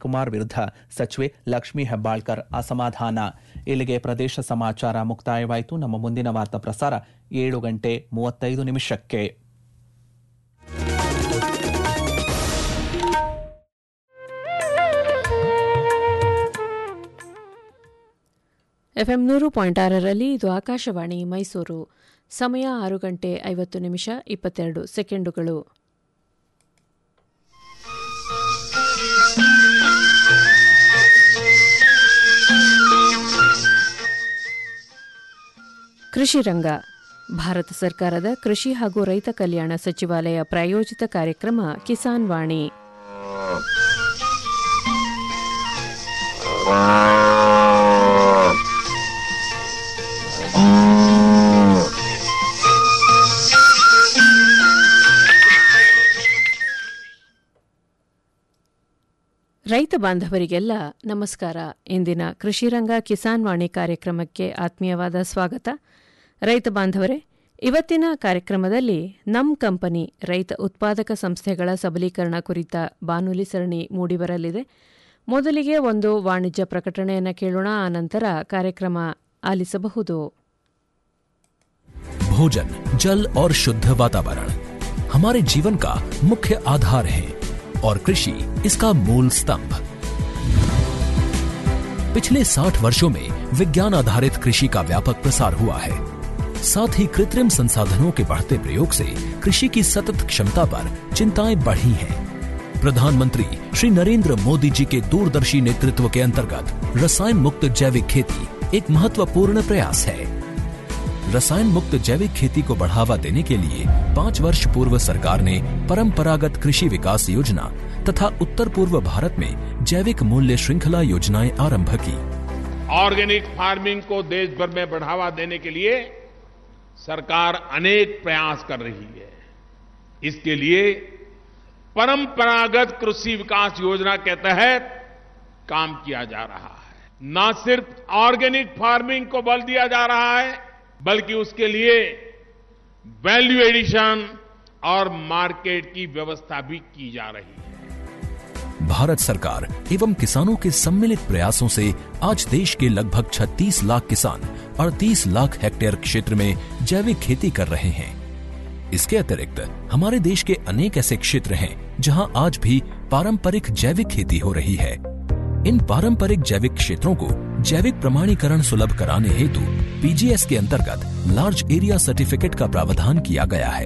ಕುಮಾರ್ ವಿರುದ್ಧ ಸಚಿವೆ ಲಕ್ಷ್ಮೀ ಹೆಬ್ಬಾಳ್ಕರ್ ಅಸಮಾಧಾನ ಇಲ್ಲಿಗೆ ಪ್ರದೇಶ ಸಮಾಚಾರ ಮುಕ್ತಾಯವಾಯಿತು ನಮ್ಮ ಮುಂದಿನ ವಾರ್ತಾ ಪ್ರಸಾರ ಏಳು ಗಂಟೆ ಮೂವತ್ತೈದು ನಿಮಿಷಕ್ಕೆ ಎಫ್ಎಂ ನೂರು ಪಾಯಿಂಟ್ ಆರರಲ್ಲಿ ಇದು ಆಕಾಶವಾಣಿ ಮೈಸೂರು ಸಮಯ ಆರು ಗಂಟೆ ಐವತ್ತು ನಿಮಿಷ ಇಪ್ಪತ್ತೆರಡು ಸೆಕೆಂಡುಗಳು ಕೃಷಿ ರಂಗ ಭಾರತ ಸರ್ಕಾರದ ಕೃಷಿ ಹಾಗೂ ರೈತ ಕಲ್ಯಾಣ ಸಚಿವಾಲಯ ಪ್ರಾಯೋಜಿತ ಕಾರ್ಯಕ್ರಮ ಕಿಸಾನ್ ವಾಣಿ ರೈತ ಬಾಂಧವರಿಗೆಲ್ಲ ನಮಸ್ಕಾರ ಇಂದಿನ ಕೃಷಿರಂಗ ಕಿಸಾನ್ ವಾಣಿ ಕಾರ್ಯಕ್ರಮಕ್ಕೆ ಆತ್ಮೀಯವಾದ ಸ್ವಾಗತ ರೈತ ಬಾಂಧವರೇ ಇವತ್ತಿನ ಕಾರ್ಯಕ್ರಮದಲ್ಲಿ ನಮ್ ಕಂಪನಿ ರೈತ ಉತ್ಪಾದಕ ಸಂಸ್ಥೆಗಳ ಸಬಲೀಕರಣ ಕುರಿತ ಬಾನುಲಿ ಸರಣಿ ಮೂಡಿಬರಲಿದೆ ಮೊದಲಿಗೆ ಒಂದು ವಾಣಿಜ್ಯ ಪ್ರಕಟಣೆಯನ್ನು ಕೇಳೋಣ ಆನಂತರ ಕಾರ್ಯಕ್ರಮ ಆಲಿಸಬಹುದು भोजन जल और शुद्ध वातावरण हमारे जीवन का मुख्य आधार है और कृषि इसका मूल स्तंभ पिछले 60 वर्षों में विज्ञान आधारित कृषि का व्यापक प्रसार हुआ है साथ ही कृत्रिम संसाधनों के बढ़ते प्रयोग से कृषि की सतत क्षमता पर चिंताएं बढ़ी हैं प्रधानमंत्री श्री नरेंद्र मोदी जी के दूरदर्शी नेतृत्व के अंतर्गत रसायन मुक्त जैविक खेती एक महत्वपूर्ण प्रयास है रसायन मुक्त जैविक खेती को बढ़ावा देने के लिए पाँच वर्ष पूर्व सरकार ने परंपरागत कृषि विकास योजना तथा उत्तर पूर्व भारत में जैविक मूल्य श्रृंखला योजनाएं आरंभ की ऑर्गेनिक फार्मिंग को देश भर में बढ़ावा देने के लिए सरकार अनेक प्रयास कर रही है इसके लिए परंपरागत कृषि विकास योजना के तहत काम किया जा रहा है न सिर्फ ऑर्गेनिक फार्मिंग को बल दिया जा रहा है बल्कि उसके लिए वैल्यू एडिशन और मार्केट की व्यवस्था भी की जा रही है भारत सरकार एवं किसानों के सम्मिलित प्रयासों से आज देश के लगभग 36 लाख किसान 38 लाख हेक्टेयर क्षेत्र में जैविक खेती कर रहे हैं इसके अतिरिक्त हमारे देश के अनेक ऐसे क्षेत्र हैं जहां आज भी पारंपरिक जैविक खेती हो रही है इन पारंपरिक जैविक क्षेत्रों को जैविक प्रमाणीकरण सुलभ कराने हेतु पीजीएस के अंतर्गत लार्ज एरिया सर्टिफिकेट का प्रावधान किया गया है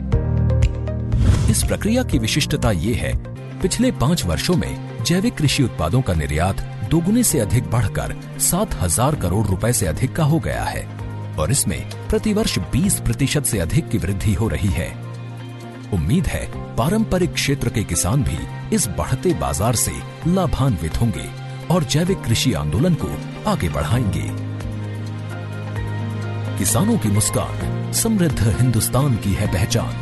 इस प्रक्रिया की विशिष्टता ये है पिछले पाँच वर्षों में जैविक कृषि उत्पादों का निर्यात दोगुने से अधिक बढ़कर सात हजार करोड़ रुपए से अधिक का हो गया है और इसमें प्रतिवर्ष 20 प्रतिशत से अधिक की वृद्धि हो रही है उम्मीद है पारंपरिक क्षेत्र के किसान भी इस बढ़ते बाजार से लाभान्वित होंगे और जैविक कृषि आंदोलन को आगे बढ़ाएंगे किसानों की मुस्कान समृद्ध हिंदुस्तान की है पहचान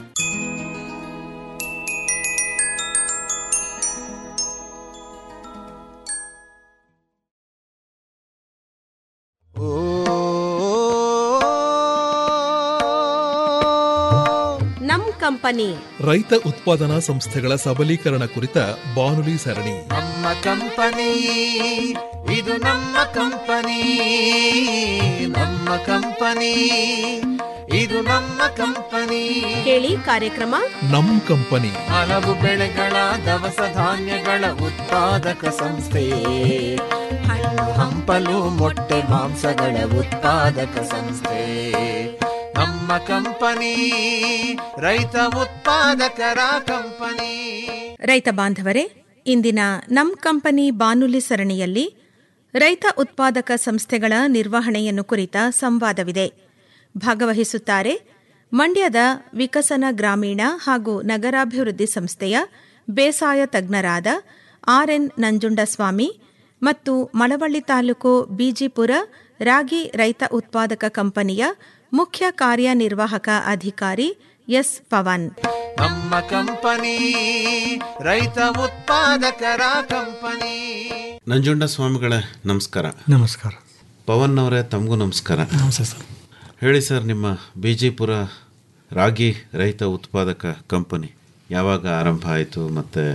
ನಮ್ ಕಂಪನಿ ರೈತ ಉತ್ಪಾದನಾ ಸಂಸ್ಥೆಗಳ ಸಬಲೀಕರಣ ಕುರಿತ ಬಾನುಲಿ ಸರಣಿ ನಮ್ಮ ಕಂಪನಿ ಇದು ನಮ್ಮ ಕಂಪನಿ ನಮ್ಮ ಕಂಪನಿ ಇದು ನಮ್ಮ ಕಂಪನಿ ಕೇಳಿ ಕಾರ್ಯಕ್ರಮ ನಮ್ ಕಂಪನಿ ಹಲವು ಬೆಳೆಗಳ ದವಸ ಧಾನ್ಯಗಳ ಉತ್ಪಾದಕ ಸಂಸ್ಥೆ ಹಣ್ಣು ಹಂಪಲು ಮೊಟ್ಟೆ ಮಾಂಸಗಳ ಉತ್ಪಾದಕ ಸಂಸ್ಥೆ ನಮ್ಮ ಕಂಪನಿ ರೈತ ಉತ್ಪಾದಕರ ಕಂಪನಿ ರೈತ ಬಾಂಧವರೇ ಇಂದಿನ ನಮ್ ಕಂಪನಿ ಬಾನುಲಿ ಸರಣಿಯಲ್ಲಿ ರೈತ ಉತ್ಪಾದಕ ಸಂಸ್ಥೆಗಳ ನಿರ್ವಹಣೆಯನ್ನು ಕುರಿತ ಸಂವಾದವಿದೆ ಭಾಗವಹಿಸುತ್ತಾರೆ ಮಂಡ್ಯದ ವಿಕಸನ ಗ್ರಾಮೀಣ ಹಾಗೂ ನಗರಾಭಿವೃದ್ಧಿ ಸಂಸ್ಥೆಯ ಬೇಸಾಯ ತಜ್ಞರಾದ ಆರ್ಎನ್ ನಂಜುಂಡಸ್ವಾಮಿ ಮತ್ತು ಮಳವಳ್ಳಿ ತಾಲೂಕು ಬಿಜಿಪುರ ರಾಗಿ ರೈತ ಉತ್ಪಾದಕ ಕಂಪನಿಯ ಮುಖ್ಯ ಕಾರ್ಯನಿರ್ವಾಹಕ ಅಧಿಕಾರಿ ಎಸ್ ಪವನ್ ನಮ್ಮ ಕಂಪನಿ ರೈತ ಉತ್ಪಾದಕರ ಕಂಪನಿ ನಂಜುಂಡ ಸ್ವಾಮಿಗಳೇ ನಮಸ್ಕಾರ ನಮಸ್ಕಾರ ಪವನ್ ಅವರೇ ತಮಗೂ ನಮಸ್ಕಾರ ನಮಸ್ತೆ ಸರ್ ಹೇಳಿ ಸರ್ ನಿಮ್ಮ ಬಿಜಿಪುರ ರಾಗಿ ರೈತ ಉತ್ಪಾದಕ ಕಂಪನಿ ಯಾವಾಗ ಆರಂಭ ಆಯಿತು ಮತ್ತು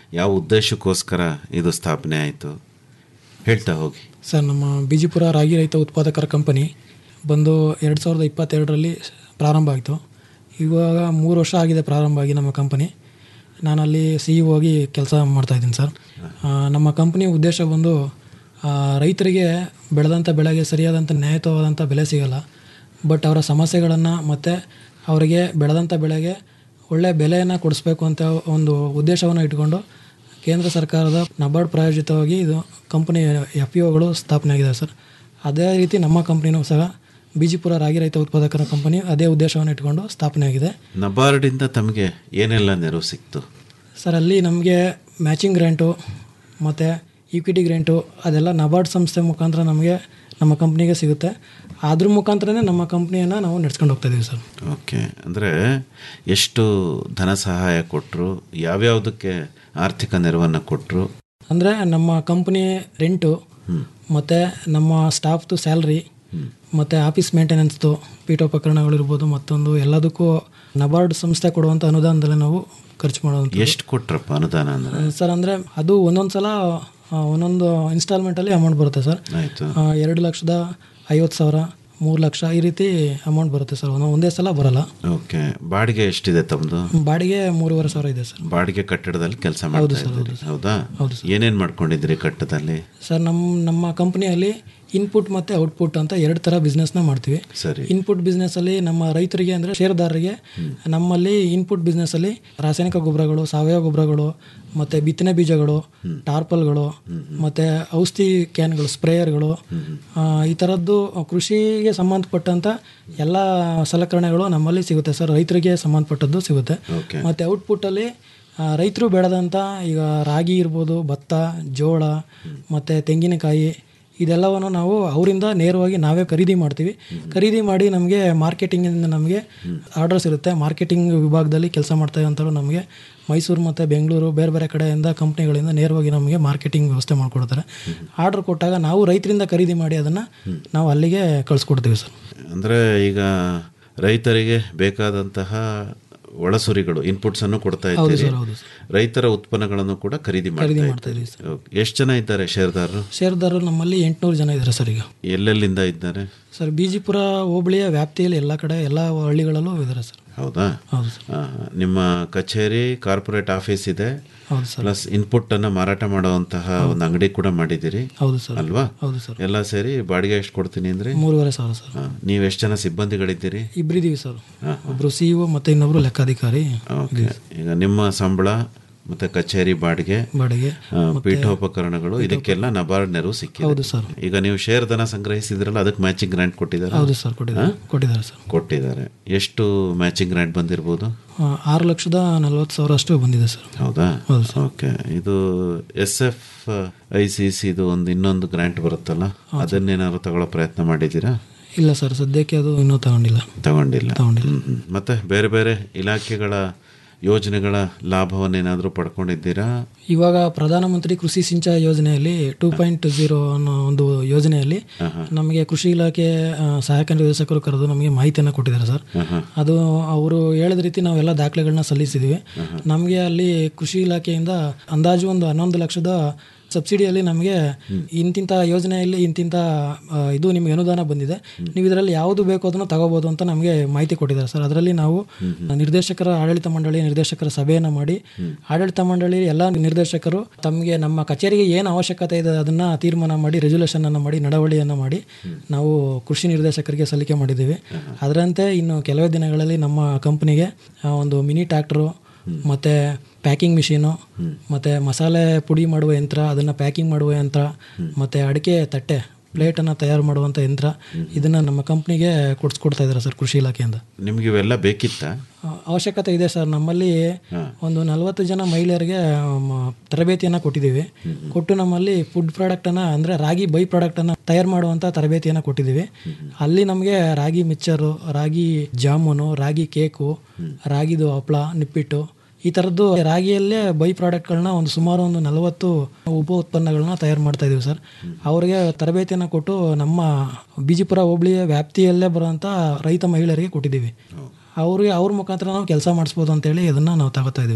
ಯಾವ ಉದ್ದೇಶಕ್ಕೋಸ್ಕರ ಇದು ಸ್ಥಾಪನೆ ಆಯಿತು ಹೇಳ್ತಾ ಹೋಗಿ ಸರ್ ನಮ್ಮ ಬಿಜಿಪುರ ರಾಗಿ ರೈತ ಉತ್ಪಾದಕರ ಕಂಪನಿ ಬಂದು ಎರಡು ಸಾವಿರದ ಇಪ್ಪತ್ತೆರಡರಲ್ಲಿ ಪ್ರಾರಂಭ ಆಯಿತು ಇವಾಗ ಮೂರು ವರ್ಷ ಆಗಿದೆ ಪ್ರಾರಂಭ ಆಗಿ ನಮ್ಮ ಕಂಪನಿ ನಾನಲ್ಲಿ ಸಿ ಇ ಆಗಿ ಕೆಲಸ ಮಾಡ್ತಾಯಿದ್ದೀನಿ ಸರ್ ಆ, ನಮ್ಮ ಕಂಪನಿ ಉದ್ದೇಶ ಬಂದು ಆ, ರೈತರಿಗೆ ಬೆಳೆದಂಥ ಬೆಳೆಗೆ ಸರಿಯಾದಂಥ ನ್ಯಾಯಯುತವಾದಂಥ ಬೆಲೆ ಸಿಗಲ್ಲ ಬಟ್ ಅವರ ಸಮಸ್ಯೆಗಳನ್ನು ಮತ್ತು ಅವರಿಗೆ ಬೆಳೆದಂಥ ಬೆಳೆಗೆ ಒಳ್ಳೆಯ ಬೆಲೆಯನ್ನು ಕೊಡಿಸ್ಬೇಕು ಅಂತ ಒಂದು ಉದ್ದೇಶವನ್ನು ಇಟ್ಕೊಂಡು ಕೇಂದ್ರ ಸರ್ಕಾರದ ನಬಾರ್ಡ್ ಪ್ರಾಯೋಜಿತವಾಗಿ ಇದು ಕಂಪನಿ ಎಫ್ ಇ ಒಗಳು ಸ್ಥಾಪನೆ ಆಗಿದೆ ಸರ್ ಅದೇ ರೀತಿ ನಮ್ಮ ಕಂಪ್ನಿನೂ ಸಹ ಬಿಜಿಪುರ ರಾಗಿ ರೈತ ಉತ್ಪಾದಕರ ಕಂಪನಿ ಅದೇ ಉದ್ದೇಶವನ್ನು ಇಟ್ಕೊಂಡು ಸ್ಥಾಪನೆ ಆಗಿದೆ ನಬಾರ್ಡಿಂದ ತಮಗೆ ಏನೆಲ್ಲ ನೆರವು ಸಿಕ್ತು ಸರ್ ಅಲ್ಲಿ ನಮಗೆ ಮ್ಯಾಚಿಂಗ್ ಗ್ರ್ಯಾಂಟು ಮತ್ತು ಇಕ್ವಿಟಿ ಗ್ರ್ಯಾಂಟು ಅದೆಲ್ಲ ನಬಾರ್ಡ್ ಸಂಸ್ಥೆ ಮುಖಾಂತರ ನಮಗೆ ನಮ್ಮ ಕಂಪ್ನಿಗೆ ಸಿಗುತ್ತೆ ಅದ್ರ ಮುಖಾಂತರನೇ ನಮ್ಮ ಕಂಪ್ನಿಯನ್ನು ನಾವು ನಡೆಸ್ಕೊಂಡು ಹೋಗ್ತಾ ಇದೀವಿ ಸರ್ ಓಕೆ ಅಂದರೆ ಎಷ್ಟು ಧನ ಸಹಾಯ ಕೊಟ್ಟರು ಯಾವ್ಯಾವುದಕ್ಕೆ ಆರ್ಥಿಕ ನೆರವನ್ನು ಕೊಟ್ಟರು ಅಂದರೆ ನಮ್ಮ ಕಂಪ್ನಿ ರೆಂಟು ಮತ್ತು ನಮ್ಮ ಸ್ಟಾಫ್ದು ಸ್ಯಾಲ್ರಿ ಮತ್ತು ಆಫೀಸ್ ಮೇಂಟೆನೆನ್ಸ್ದು ಪೀಠೋಪಕರಣಗಳಿರ್ಬೋದು ಮತ್ತೊಂದು ಎಲ್ಲದಕ್ಕೂ ನಬಾರ್ಡ್ ಸಂಸ್ಥೆ ಕೊಡುವಂಥ ಅನುದಾನದಲ್ಲಿ ನಾವು ಖರ್ಚು ಮಾಡೋದು ಎಷ್ಟು ಕೊಟ್ರಪ್ಪ ಅನುದಾನ ಅಂದರೆ ಸರ್ ಅಂದರೆ ಅದು ಒಂದೊಂದು ಸಲ ಆ, ಒಂದೊಂದು ಇನ್ಸ್ಟಾಲ್ಮೆಂಟಲ್ಲಿ ಅಮೌಂಟ್ ಬರುತ್ತೆ ಸರ್ ಆಯಿತು ಆ, ಎರಡು ಲಕ್ಷದ ಐವತ್ತು ಸಾವಿರ ಮೂರು ಲಕ್ಷ ಈ ರೀತಿ ಅಮೌಂಟ್ ಬರುತ್ತೆ ಸರ್ ಒಂದೊಂದು- ಒಂದೇ ಸಲ ಬರಲ್ಲ ಓಕೆ ಬಾಡಿಗೆ ಎಷ್ಟಿದೆ ತಮ್ಮದು ಬಾಡಿಗೆ ಮೂರುವರೆ ಸಾವಿರ ಇದೆ ಸರ್ ಬಾಡಿಗೆ ಕಟ್ಟಡದಲ್ಲಿ ಕೆಲಸ ಮಾಡ್ತಾ ಇದ್ದೀರಿ ಹೌದಾ ಏನೇನು ಮಾಡ್ಕೊಂಡಿದ್ದೀರಿ ಕಟ್ಟಡದಲ್ಲಿ ಸರ್ ನಮ್ಮ ನಮ್ಮ ಕಂಪ್ನಿಯಲ್ಲಿ ಇನ್ಪುಟ್ ಮತ್ತು ಔಟ್ಪುಟ್ ಅಂತ ಎರಡು ಥರ ಬಿಸ್ನೆಸ್ನ ಮಾಡ್ತೀವಿ ಸರಿ ಇನ್ಪುಟ್ ಬಿಸ್ನೆಸ್ಸಲ್ಲಿ ನಮ್ಮ ರೈತರಿಗೆ ಅಂದರೆ ಷೇರುದಾರರಿಗೆ ನಮ್ಮಲ್ಲಿ ಇನ್ಪುಟ್ ಬಿಸ್ನೆಸ್ಸಲ್ಲಿ ರಾಸಾಯನಿಕ ಗೊಬ್ಬರಗಳು ಸಾವಯವ ಗೊಬ್ಬರಗಳು ಮತ್ತು ಬಿತ್ತನೆ ಬೀಜಗಳು ಟಾರ್ಪಲ್ಗಳು ಮತ್ತು ಔಷಧಿ ಕ್ಯಾನ್ಗಳು ಸ್ಪ್ರೇಯರ್ಗಳು ಆ, ಈ ಥರದ್ದು ಕೃಷಿಗೆ ಸಂಬಂಧಪಟ್ಟಂಥ ಎಲ್ಲ ಸಲಕರಣೆಗಳು ನಮ್ಮಲ್ಲಿ ಸಿಗುತ್ತೆ ಸರ್ ರೈತರಿಗೆ ಸಂಬಂಧಪಟ್ಟದ್ದು ಸಿಗುತ್ತೆ ಓಕೆ ಮತ್ತು ಔಟ್ಪುಟ್ಟಲ್ಲಿ ರೈತರು ಬೆಳೆದಂಥ ಈಗ ರಾಗಿ ಇರ್ಬೋದು ಭತ್ತ ಜೋಳ ಮತ್ತು ತೆಂಗಿನಕಾಯಿ ಇದೆಲ್ಲವನ್ನು ನಾವು ಅವರಿಂದ ನೇರವಾಗಿ ನಾವೇ ಖರೀದಿ ಮಾಡ್ತೀವಿ ಖರೀದಿ ಮಾಡಿ ನಮಗೆ ಮಾರ್ಕೆಟಿಂಗಿಂದ ನಮಗೆ ಆರ್ಡರ್ಸ್ ಇರುತ್ತೆ ಮಾರ್ಕೆಟಿಂಗ್ ವಿಭಾಗದಲ್ಲಿ ಕೆಲಸ ಮಾಡ್ತಾ ಇರೋಂಥವ್ರು ನಮಗೆ ಮೈಸೂರು ಮತ್ತು ಬೆಂಗಳೂರು ಬೇರೆ ಬೇರೆ ಕಡೆಯಿಂದ ಕಂಪ್ನಿಗಳಿಂದ ನೇರವಾಗಿ ನಮಗೆ ಮಾರ್ಕೆಟಿಂಗ್ ವ್ಯವಸ್ಥೆ ಮಾಡಿಕೊಡ್ತಾರೆ ಆರ್ಡರ್ ಕೊಟ್ಟಾಗ ನಾವು ರೈತರಿಂದ ಖರೀದಿ ಮಾಡಿ ಅದನ್ನು ನಾವು ಅಲ್ಲಿಗೆ ಕಳಿಸ್ಕೊಡ್ತೀವಿ ಸರ್ ಅಂದರೆ ಈಗ ರೈತರಿಗೆ ಬೇಕಾದಂತಹ ಒಳಸುರಿಗಳು ಇನ್ಪುಟ್ಸ್ ಅನ್ನು ಕೊಡ್ತಾ ಇದ್ದೀರಿ ರೈತರ ಉತ್ಪನ್ನಗಳನ್ನು ಕೂಡ ಖರೀದಿ ಮಾಡ್ತಾ ಇದ್ದೀರಿ ಎಷ್ಟು ಜನ ಇದ್ದಾರೆ ಷೇರ್ದಾರರು ಷೇರುದಾರರು ನಮ್ಮಲ್ಲಿ ಎಂಟುನೂರು ಜನ ಇದ್ದಾರೆ ಸರ್ ಈಗ ಎಲ್ಲೆಲ್ಲಿಂದ ಇದ್ದಾರೆ ಸರ್ ಬಿಜಿಪುರ ಹೋಬಳಿಯ ವ್ಯಾಪ್ತಿಯಲ್ಲಿ ಎಲ್ಲ ಕಡೆ ಎಲ್ಲ ಹಳ್ಳಿಗಳಲ್ಲೂ ಇದ್ದಾರೆ ಸರ್ ಹೌದಾ ಹೌದು ಸರ್ ಆ, ನಿಮ್ಮ ಕಚೇರಿ ಕಾರ್ಪೊರೇಟ್ ಆಫೀಸ್ ಇದೆ ಹೌದು ಸರ್ ಪ್ಲಸ್ ಇನ್ಪುಟ್ ಅನ್ನ ಮಾರಾಟ ಮಾಡುವಂತಹ ಒಂದು ಅಂಗಡಿ ಕೂಡ ಮಾಡಿದ್ದೀರಿ ಹೌದು ಸರ್ ಅಲ್ವಾ ಹೌದು ಸರ್ ಎಲ್ಲ ಸೇರಿ ಬಾಡಿಗೆ ಎಷ್ಟು ಕೊಡ್ತೀನಿ ಅಂದ್ರೆ ಮೂರುವರೆ ಸಾವಿರ ಸರ್ ಆ, ನೀವು ಎಷ್ಟು ಜನ ಸಿಬ್ಬಂದಿಗಳಿದ್ದೀರಿ ಇಬ್ಬರಿದ್ದೀವಿ ಸರ್ ಒಬ್ಬರು ಸಿ ಇಒ ಮತ್ತು ಇನ್ನೊಬ್ಬರು ಲೆಕ್ಕಾಧಿಕಾರಿ ಓಕೆ ಈಗ ನಿಮ್ಮ ಸಂಬಳ ಮತ್ತೆ ಕಚೇರಿ ಬಾಡಿಗೆ ಬಾಡಿಗೆ ಆ, ಪೀಠೋಪಕರಣಗಳು ಇದಕ್ಕೆಲ್ಲ ನಬಾರ್ಡ್ ನೆರವು ಸಿಕ್ಕಿದೆ ಹೌದು ಸರ್ ಈಗ ನೀವು ಶೇರ್ ದನ ಸಂಗ್ರಹಿಸಿದ್ರಲ್ಲ ಅದಕ್ಕೆ ಮ್ಯಾಚಿಂಗ್ ಗ್ರಾಂಟ್ ಕೊಟ್ಟಿದ್ದಾರೆ ಹೌದು ಸರ್ ಕೊಟ್ಟಿದ್ದಾರೆ ಕೊಟ್ಟಿದ್ದಾರೆ ಸರ್ ಕೊಟ್ಟಿದ್ದಾರೆ ಎಷ್ಟು ಮ್ಯಾಚಿಂಗ್ ಗ್ರಾಂಟ್ ಬಂದಿರ್ಬೋದು ಆ, ಆರು ಲಕ್ಷದ ನಲ್ವತ್ತು ಸಾವಿರ ಅಷ್ಟು ಬಂದಿದೆ ಸರ್ ಹೌದಾ ಹೌದು ಸರ್ ಓಕೆ ಇದು S F I C C ಇದು ಒಂದು ಇನ್ನೊಂದು ಗ್ರಾಂಟ್ ಬರುತ್ತಲ್ಲ ಅದನ್ನೇನಾದ್ರು ತಗೊಳ್ಳೋ ಪ್ರಯತ್ನ ಮಾಡಿದ್ದೀರಾ ಇಲ್ಲ ಸರ್ ಸದ್ಯಕ್ಕೆ ಅದು ಇನ್ನೂ ತಗೊಂಡಿಲ್ಲ ತಗೊಂಡಿಲ್ಲ ತಗೊಂಡಿಲ್ಲ ಹ್ಮ್, ಹ್ಮ್. ಮತ್ತೆ ಬೇರೆ ಬೇರೆ ಇಲಾಖೆಗಳ ಯೋಜನೆಗಳ ಲಾಭವನ್ನೇನಾದರೂ ಪಡ್ಕೊಂಡಿದ್ದೀರಾ ಇವಾಗ ಪ್ರಧಾನಮಂತ್ರಿ ಕೃಷಿ ಸಿಂಚಾಯಿ ಯೋಜನೆಯಲ್ಲಿ ಟೂ ಪಾಯಿಂಟ್ ಜೀರೋ ಅನ್ನೋ ಒಂದು ಯೋಜನೆಯಲ್ಲಿ ನಮಗೆ ಕೃಷಿ ಇಲಾಖೆ ಆ, ಸಹಾಯಕ ನಿರ್ದೇಶಕರು ಕರೆದು ನಮಗೆ ಮಾಹಿತಿಯನ್ನು ಕೊಟ್ಟಿದ್ದಾರೆ ಸರ್ ಅದು ಅವರು ಹೇಳಿದ ರೀತಿ ನಾವೆಲ್ಲ ದಾಖಲೆಗಳನ್ನ ಸಲ್ಲಿಸಿದ್ವಿ ನಮಗೆ ಅಲ್ಲಿ ಕೃಷಿ ಇಲಾಖೆಯಿಂದ ಅಂದಾಜು ಒಂದು ಹನ್ನೊಂದು ಲಕ್ಷದ ಸಬ್ಸಿಡಿಯಲ್ಲಿ ನಮಗೆ ಇಂತಿಂಥ ಯೋಜನೆಯಲ್ಲಿ ಇಂತಿಂಥ ಆ, ಇದು ನಿಮಗೆ ಅನುದಾನ ಬಂದಿದೆ ನೀವು ಇದರಲ್ಲಿ ಯಾವುದು ಬೇಕೋ ಅದನ್ನು ತಗೋಬೋದು ಅಂತ ನಮಗೆ ಮಾಹಿತಿ ಕೊಟ್ಟಿದ್ದಾರೆ ಸರ್ ಅದರಲ್ಲಿ ನಾವು ನಿರ್ದೇಶಕರ ಆಡಳಿತ ಮಂಡಳಿ ನಿರ್ದೇಶಕರ ಸಭೆಯನ್ನು ಮಾಡಿ ಆಡಳಿತ ಮಂಡಳಿ ಎಲ್ಲ ನಿರ್ದೇಶಕರು ತಮಗೆ ನಮ್ಮ ಕಚೇರಿಗೆ ಏನು ಅವಶ್ಯಕತೆ ಇದೆ ಅದನ್ನು ತೀರ್ಮಾನ ಮಾಡಿ ರೆಜುಲೇಷನ್ ಅನ್ನು ಮಾಡಿ ನಡವಳಿಯನ್ನು ಮಾಡಿ ನಾವು ಕೃಷಿ ನಿರ್ದೇಶಕರಿಗೆ ಸಲ್ಲಿಕೆ ಮಾಡಿದ್ದೀವಿ ಅದರಂತೆ ಇನ್ನು ಕೆಲವೇ ದಿನಗಳಲ್ಲಿ ನಮ್ಮ ಕಂಪನಿಗೆ ಒಂದು ಮಿನಿ ಟ್ರ್ಯಾಕ್ಟರು ಮತ್ತು ಪ್ಯಾಕಿಂಗ್ ಮಿಷಿನು ಮತ್ತು ಮಸಾಲೆ ಪುಡಿ ಮಾಡುವ ಯಂತ್ರ ಅದನ್ನು ಪ್ಯಾಕಿಂಗ್ ಮಾಡುವ ಯಂತ್ರ ಮತ್ತು ಅಡಿಕೆ ತಟ್ಟೆ ಪ್ಲೇಟನ್ನು ತಯಾರು ಮಾಡುವಂಥ ಯಂತ್ರ ಇದನ್ನು ನಮ್ಮ ಕಂಪ್ನಿಗೆ ಕೊಡಿಸ್ಕೊಡ್ತಾ ಇದ್ದಾರೆ ಸರ್ ಕೃಷಿ ಇಲಾಖೆಯಿಂದ ನಿಮ್ಗೆ ಇವೆಲ್ಲ ಬೇಕಿತ್ತಾ ಆ, ಅವಶ್ಯಕತೆ ಇದೆ ಸರ್ ನಮ್ಮಲ್ಲಿ ಒಂದು ನಲವತ್ತು ಜನ ಮಹಿಳೆಯರಿಗೆ ಮ, ತರಬೇತಿಯನ್ನು ಕೊಟ್ಟಿದ್ದೀವಿ ಕೊಟ್ಟು ನಮ್ಮಲ್ಲಿ ಫುಡ್ ಪ್ರಾಡಕ್ಟನ್ನು ಅಂದರೆ ರಾಗಿ ಬೈ ಪ್ರಾಡಕ್ಟನ್ನು ತಯಾರು ಮಾಡುವಂಥ ತರಬೇತಿಯನ್ನು ಕೊಟ್ಟಿದ್ದೀವಿ ಅಲ್ಲಿ ನಮಗೆ ರಾಗಿ ಮಿಕ್ಚರು ರಾಗಿ ಜಾಮೂನು ರಾಗಿ ಕೇಕು ರಾಗಿದು ಹಪ್ಪಳ ನಿಪ್ಪಿಟ್ಟು ಈ ಥರದ್ದು ರಾಗಿಯಲ್ಲೇ ಬೈ ಪ್ರಾಡಕ್ಟ್ಗಳನ್ನ ಒಂದು ಸುಮಾರು ಒಂದು ನಲವತ್ತು ಉಪ ಉತ್ಪನ್ನಗಳನ್ನ ತಯಾರು ಮಾಡ್ತಾ ಇದೀವಿ ಸರ್ ಅವರಿಗೆ ತರಬೇತಿಯನ್ನು ಕೊಟ್ಟು ನಮ್ಮ ಬಿಜಿಪುರ ಹೋಬಳಿಯ ವ್ಯಾಪ್ತಿಯಲ್ಲೇ ಬರುವಂಥ ರೈತ ಮಹಿಳೆಯರಿಗೆ ಕೊಟ್ಟಿದ್ದೀವಿ ಅವ್ರಿಗೆ ಅವ್ರ ಮುಖಾಂತರ ನಾವು ಕೆಲಸ ಮಾಡಿಸ್ಬೋದು ಅಂತೇಳಿ ಇದನ್ನು ನಾವು ತಗೋತಾ ಇದ್ದೀವಿ ಸರ್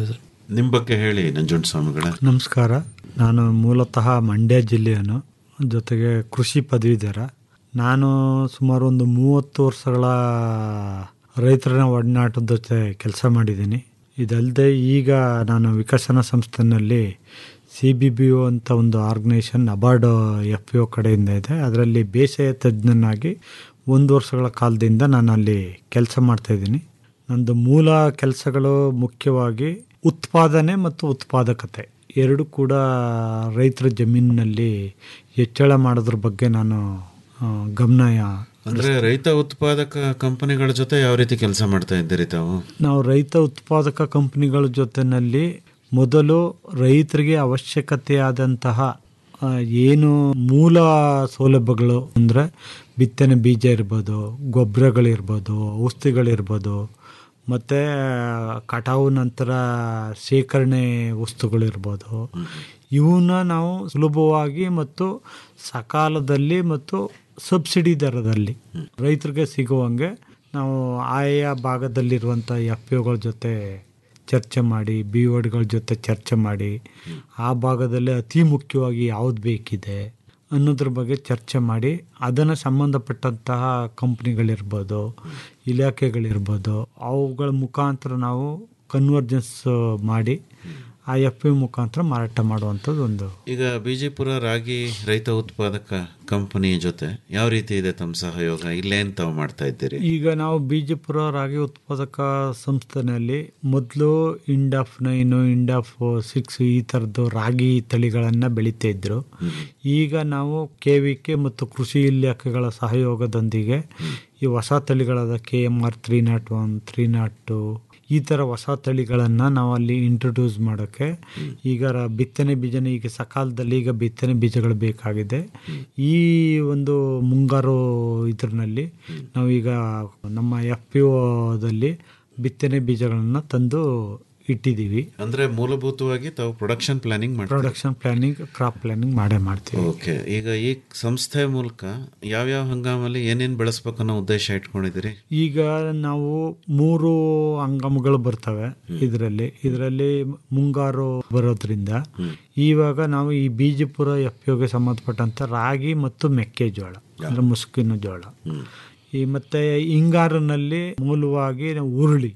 ನಿಮ್ಮ ಬಗ್ಗೆ ಹೇಳಿ ನಂಜುಂಡ ಸ್ವಾಮಿಗಳ ನಮಸ್ಕಾರ ನಾನು ಮೂಲತಃ ಮಂಡ್ಯ ಜಿಲ್ಲೆಯನು ಜೊತೆಗೆ ಕೃಷಿ ಪದವೀಧರ ನಾನು ಸುಮಾರು ಒಂದು ಮೂವತ್ತು ವರ್ಷಗಳ ರೈತರ ಒಡನಾಟದ ಜೊತೆ ಕೆಲಸ ಮಾಡಿದ್ದೀನಿ ಇದಲ್ಲದೆ ಈಗ ನಾನು ವಿಕಸನ ಸಂಸ್ಥೆನಲ್ಲಿ ಸಿ ಬಿ ಬಿ ಒ ಅಂತ ಒಂದು organisation NABARD F P O ಕಡೆಯಿಂದ ಇದೆ ಅದರಲ್ಲಿ ಬೇಸಾಯ ತಜ್ಞನಾಗಿ ಒಂದು ವರ್ಷಗಳ ಕಾಲದಿಂದ ನಾನು ಅಲ್ಲಿ ಕೆಲಸ ಮಾಡ್ತಾಯಿದ್ದೀನಿ ನಂದು ಮೂಲ ಕೆಲಸಗಳು ಮುಖ್ಯವಾಗಿ ಉತ್ಪಾದನೆ ಮತ್ತು ಉತ್ಪಾದಕತೆ ಎರಡು ಕೂಡ ರೈತರ ಜಮೀನಿನಲ್ಲಿ ಹೆಚ್ಚಳ ಮಾಡೋದ್ರ ಬಗ್ಗೆ ನಾನು ಆ, ಗಮನ ಅಂದ್ರೆ ರೈತ ಉತ್ಪಾದಕ ಕಂಪನಿಗಳ ಜೊತೆ ಯಾವ ರೀತಿ ಕೆಲಸ ಮಾಡ್ತಾ ಇದ್ದೀರಿ ತಾವು ನಾವು ರೈತ ಉತ್ಪಾದಕ ಕಂಪನಿಗಳ ಜೊತೆನಲ್ಲಿ ಮೊದಲು ರೈತರಿಗೆ ಅವಶ್ಯಕತೆಯಾದಂತಹ ಆ, ಏನು ಮೂಲ ಸೌಲಭ್ಯಗಳು ಅಂದರೆ ಬಿತ್ತನೆ ಬೀಜ ಇರ್ಬೋದು ಗೊಬ್ಬರಗಳಿರ್ಬೋದು ಔಷಧಿಗಳಿರ್ಬೋದು ಮತ್ತು ಕಟಾವು ನಂತರ ಶೇಖರಣೆ ವಸ್ತುಗಳಿರ್ಬೋದು ಇವನ್ನ ನಾವು ಸುಲಭವಾಗಿ ಮತ್ತು ಸಕಾಲದಲ್ಲಿ ಮತ್ತು ಸಬ್ಸಿಡಿ ದರದಲ್ಲಿ ರೈತರಿಗೆ ಸಿಗುವಂಗೆ ನಾವು ಆಯಾ ಭಾಗದಲ್ಲಿರುವಂಥ ಎಫ್ ಪಿಗಳ ಜೊತೆ ಚರ್ಚೆ ಮಾಡಿ ಬಿ ಒಡ್ಗಳ ಜೊತೆ ಚರ್ಚೆ ಮಾಡಿ ಆ ಭಾಗದಲ್ಲಿ ಅತಿ ಮುಖ್ಯವಾಗಿ ಯಾವ್ದು ಬೇಕಿದೆ ಅನ್ನೋದ್ರ ಬಗ್ಗೆ ಚರ್ಚೆ ಮಾಡಿ ಅದನ್ನು ಸಂಬಂಧಪಟ್ಟಂತಹ ಕಂಪ್ನಿಗಳಿರ್ಬೋದು ಇಲಾಖೆಗಳಿರ್ಬೋದು ಅವುಗಳ ಮುಖಾಂತರ ನಾವು ಕನ್ವರ್ಜೆನ್ಸ್ ಮಾಡಿ ಆ ಎಫ್ ಪಿ ಮುಖಾಂತರ ಮಾರಾಟ ಮಾಡುವಂಥದ್ದು ಒಂದು ಈಗ ಬಿಜೆಪುರ ರಾಗಿ ರೈತ ಉತ್ಪಾದಕ ಕಂಪನಿ ಜೊತೆ ಯಾವ ರೀತಿ ಇದೆ ತಮ್ಮ ಸಹಯೋಗ ಇಲ್ಲೇನ್ ತಾವು ಮಾಡ್ತಾ ಇದ್ದೀರಿ ಈಗ ನಾವು ಬಿಜೆಪುರ ರಾಗಿ ಉತ್ಪಾದಕ ಸಂಸ್ಥೆನಲ್ಲಿ ಮೊದಲು ಇಂಡಾಫ್ ನೈನು ಇಂಡಾಫ್ ಸಿಕ್ಸ್ ಈ ಥರದ್ದು ರಾಗಿ ತಳಿಗಳನ್ನು ಬೆಳೀತಾ ಇದ್ರು ಈಗ ನಾವು ಕೆ ವಿ ಕೆ ಮತ್ತು ಕೃಷಿ ಇಲಾಖೆಗಳ ಸಹಯೋಗದೊಂದಿಗೆ ಈ ಹೊಸ ತಳಿಗಳಾದ K M R three nought one three nought two ಈ ಥರ ಹೊಸ ತಳಿಗಳನ್ನು ನಾವು ಅಲ್ಲಿ ಇಂಟ್ರೊಡ್ಯೂಸ್ ಮಾಡೋಕ್ಕೆ ಈಗ ರ- ಬಿತ್ತನೆ ಬೀಜನ ಈಗ ಸಕಾಲದಲ್ಲಿ ಈಗ ಬಿತ್ತನೆ ಬೀಜಗಳು ಬೇಕಾಗಿದೆ ಈ ಒಂದು ಮುಂಗಾರು ಇದರಲ್ಲಿ ನಾವೀಗ ನಮ್ಮ ಎಫ್ ಪಿ ಒದಲ್ಲಿ ಬಿತ್ತನೆ ಬೀಜಗಳನ್ನು ತಂದು ಇಟ್ಟಿದ್ದೀವಿ ಅಂದ್ರೆ ಮೂಲಭೂತವಾಗಿ ತಾವು ಪ್ರೊಡಕ್ಷನ್ ಪ್ಲಾನಿಂಗ್ ಮಾಡ್ತೀರಿ ಪ್ರೊಡಕ್ಷನ್ ಪ್ಲಾನಿಂಗ್ ಕ್ರಾಪ್ ಪ್ಲಾನಿಂಗ್ ಮಾಡೇ ಮಾಡ್ತೀವಿ ಓಕೆ ಈಗ ಈ ಸಂಸ್ಥೆ ಮೂಲಕ ಯಾವ್ಯಾವ ಹಂಗಾಮಲ್ಲಿ ಏನೇನ್ ಬೆಳೆಸ್ಬೇಕು ಅನ್ನೋ ಉದ್ದೇಶ ಇಟ್ಕೊಂಡಿದ್ದೀರಿ ಈಗ ನಾವು ಮೂರು ಅಂಗಮಗಳು ಬರ್ತವೆ ಇದರಲ್ಲಿ ಇದರಲ್ಲಿ ಮುಂಗಾರು ಬರೋದ್ರಿಂದ ಇವಾಗ ನಾವು ಈ ಬೀಜಪುರ ಎಫ್ ಗೆ ಸಂಬಂಧಪಟ್ಟಂತ ರಾಗಿ ಮತ್ತು ಮೆಕ್ಕೆಜೋಳ ಅಂದ್ರೆ ಮುಸುಕಿನ ಜೋಳ ಈ ಮತ್ತೆ ಹಿಂಗಾರಿನಲ್ಲಿ ಮೂಲವಾಗಿ ನಾವು ಉರುಳಿ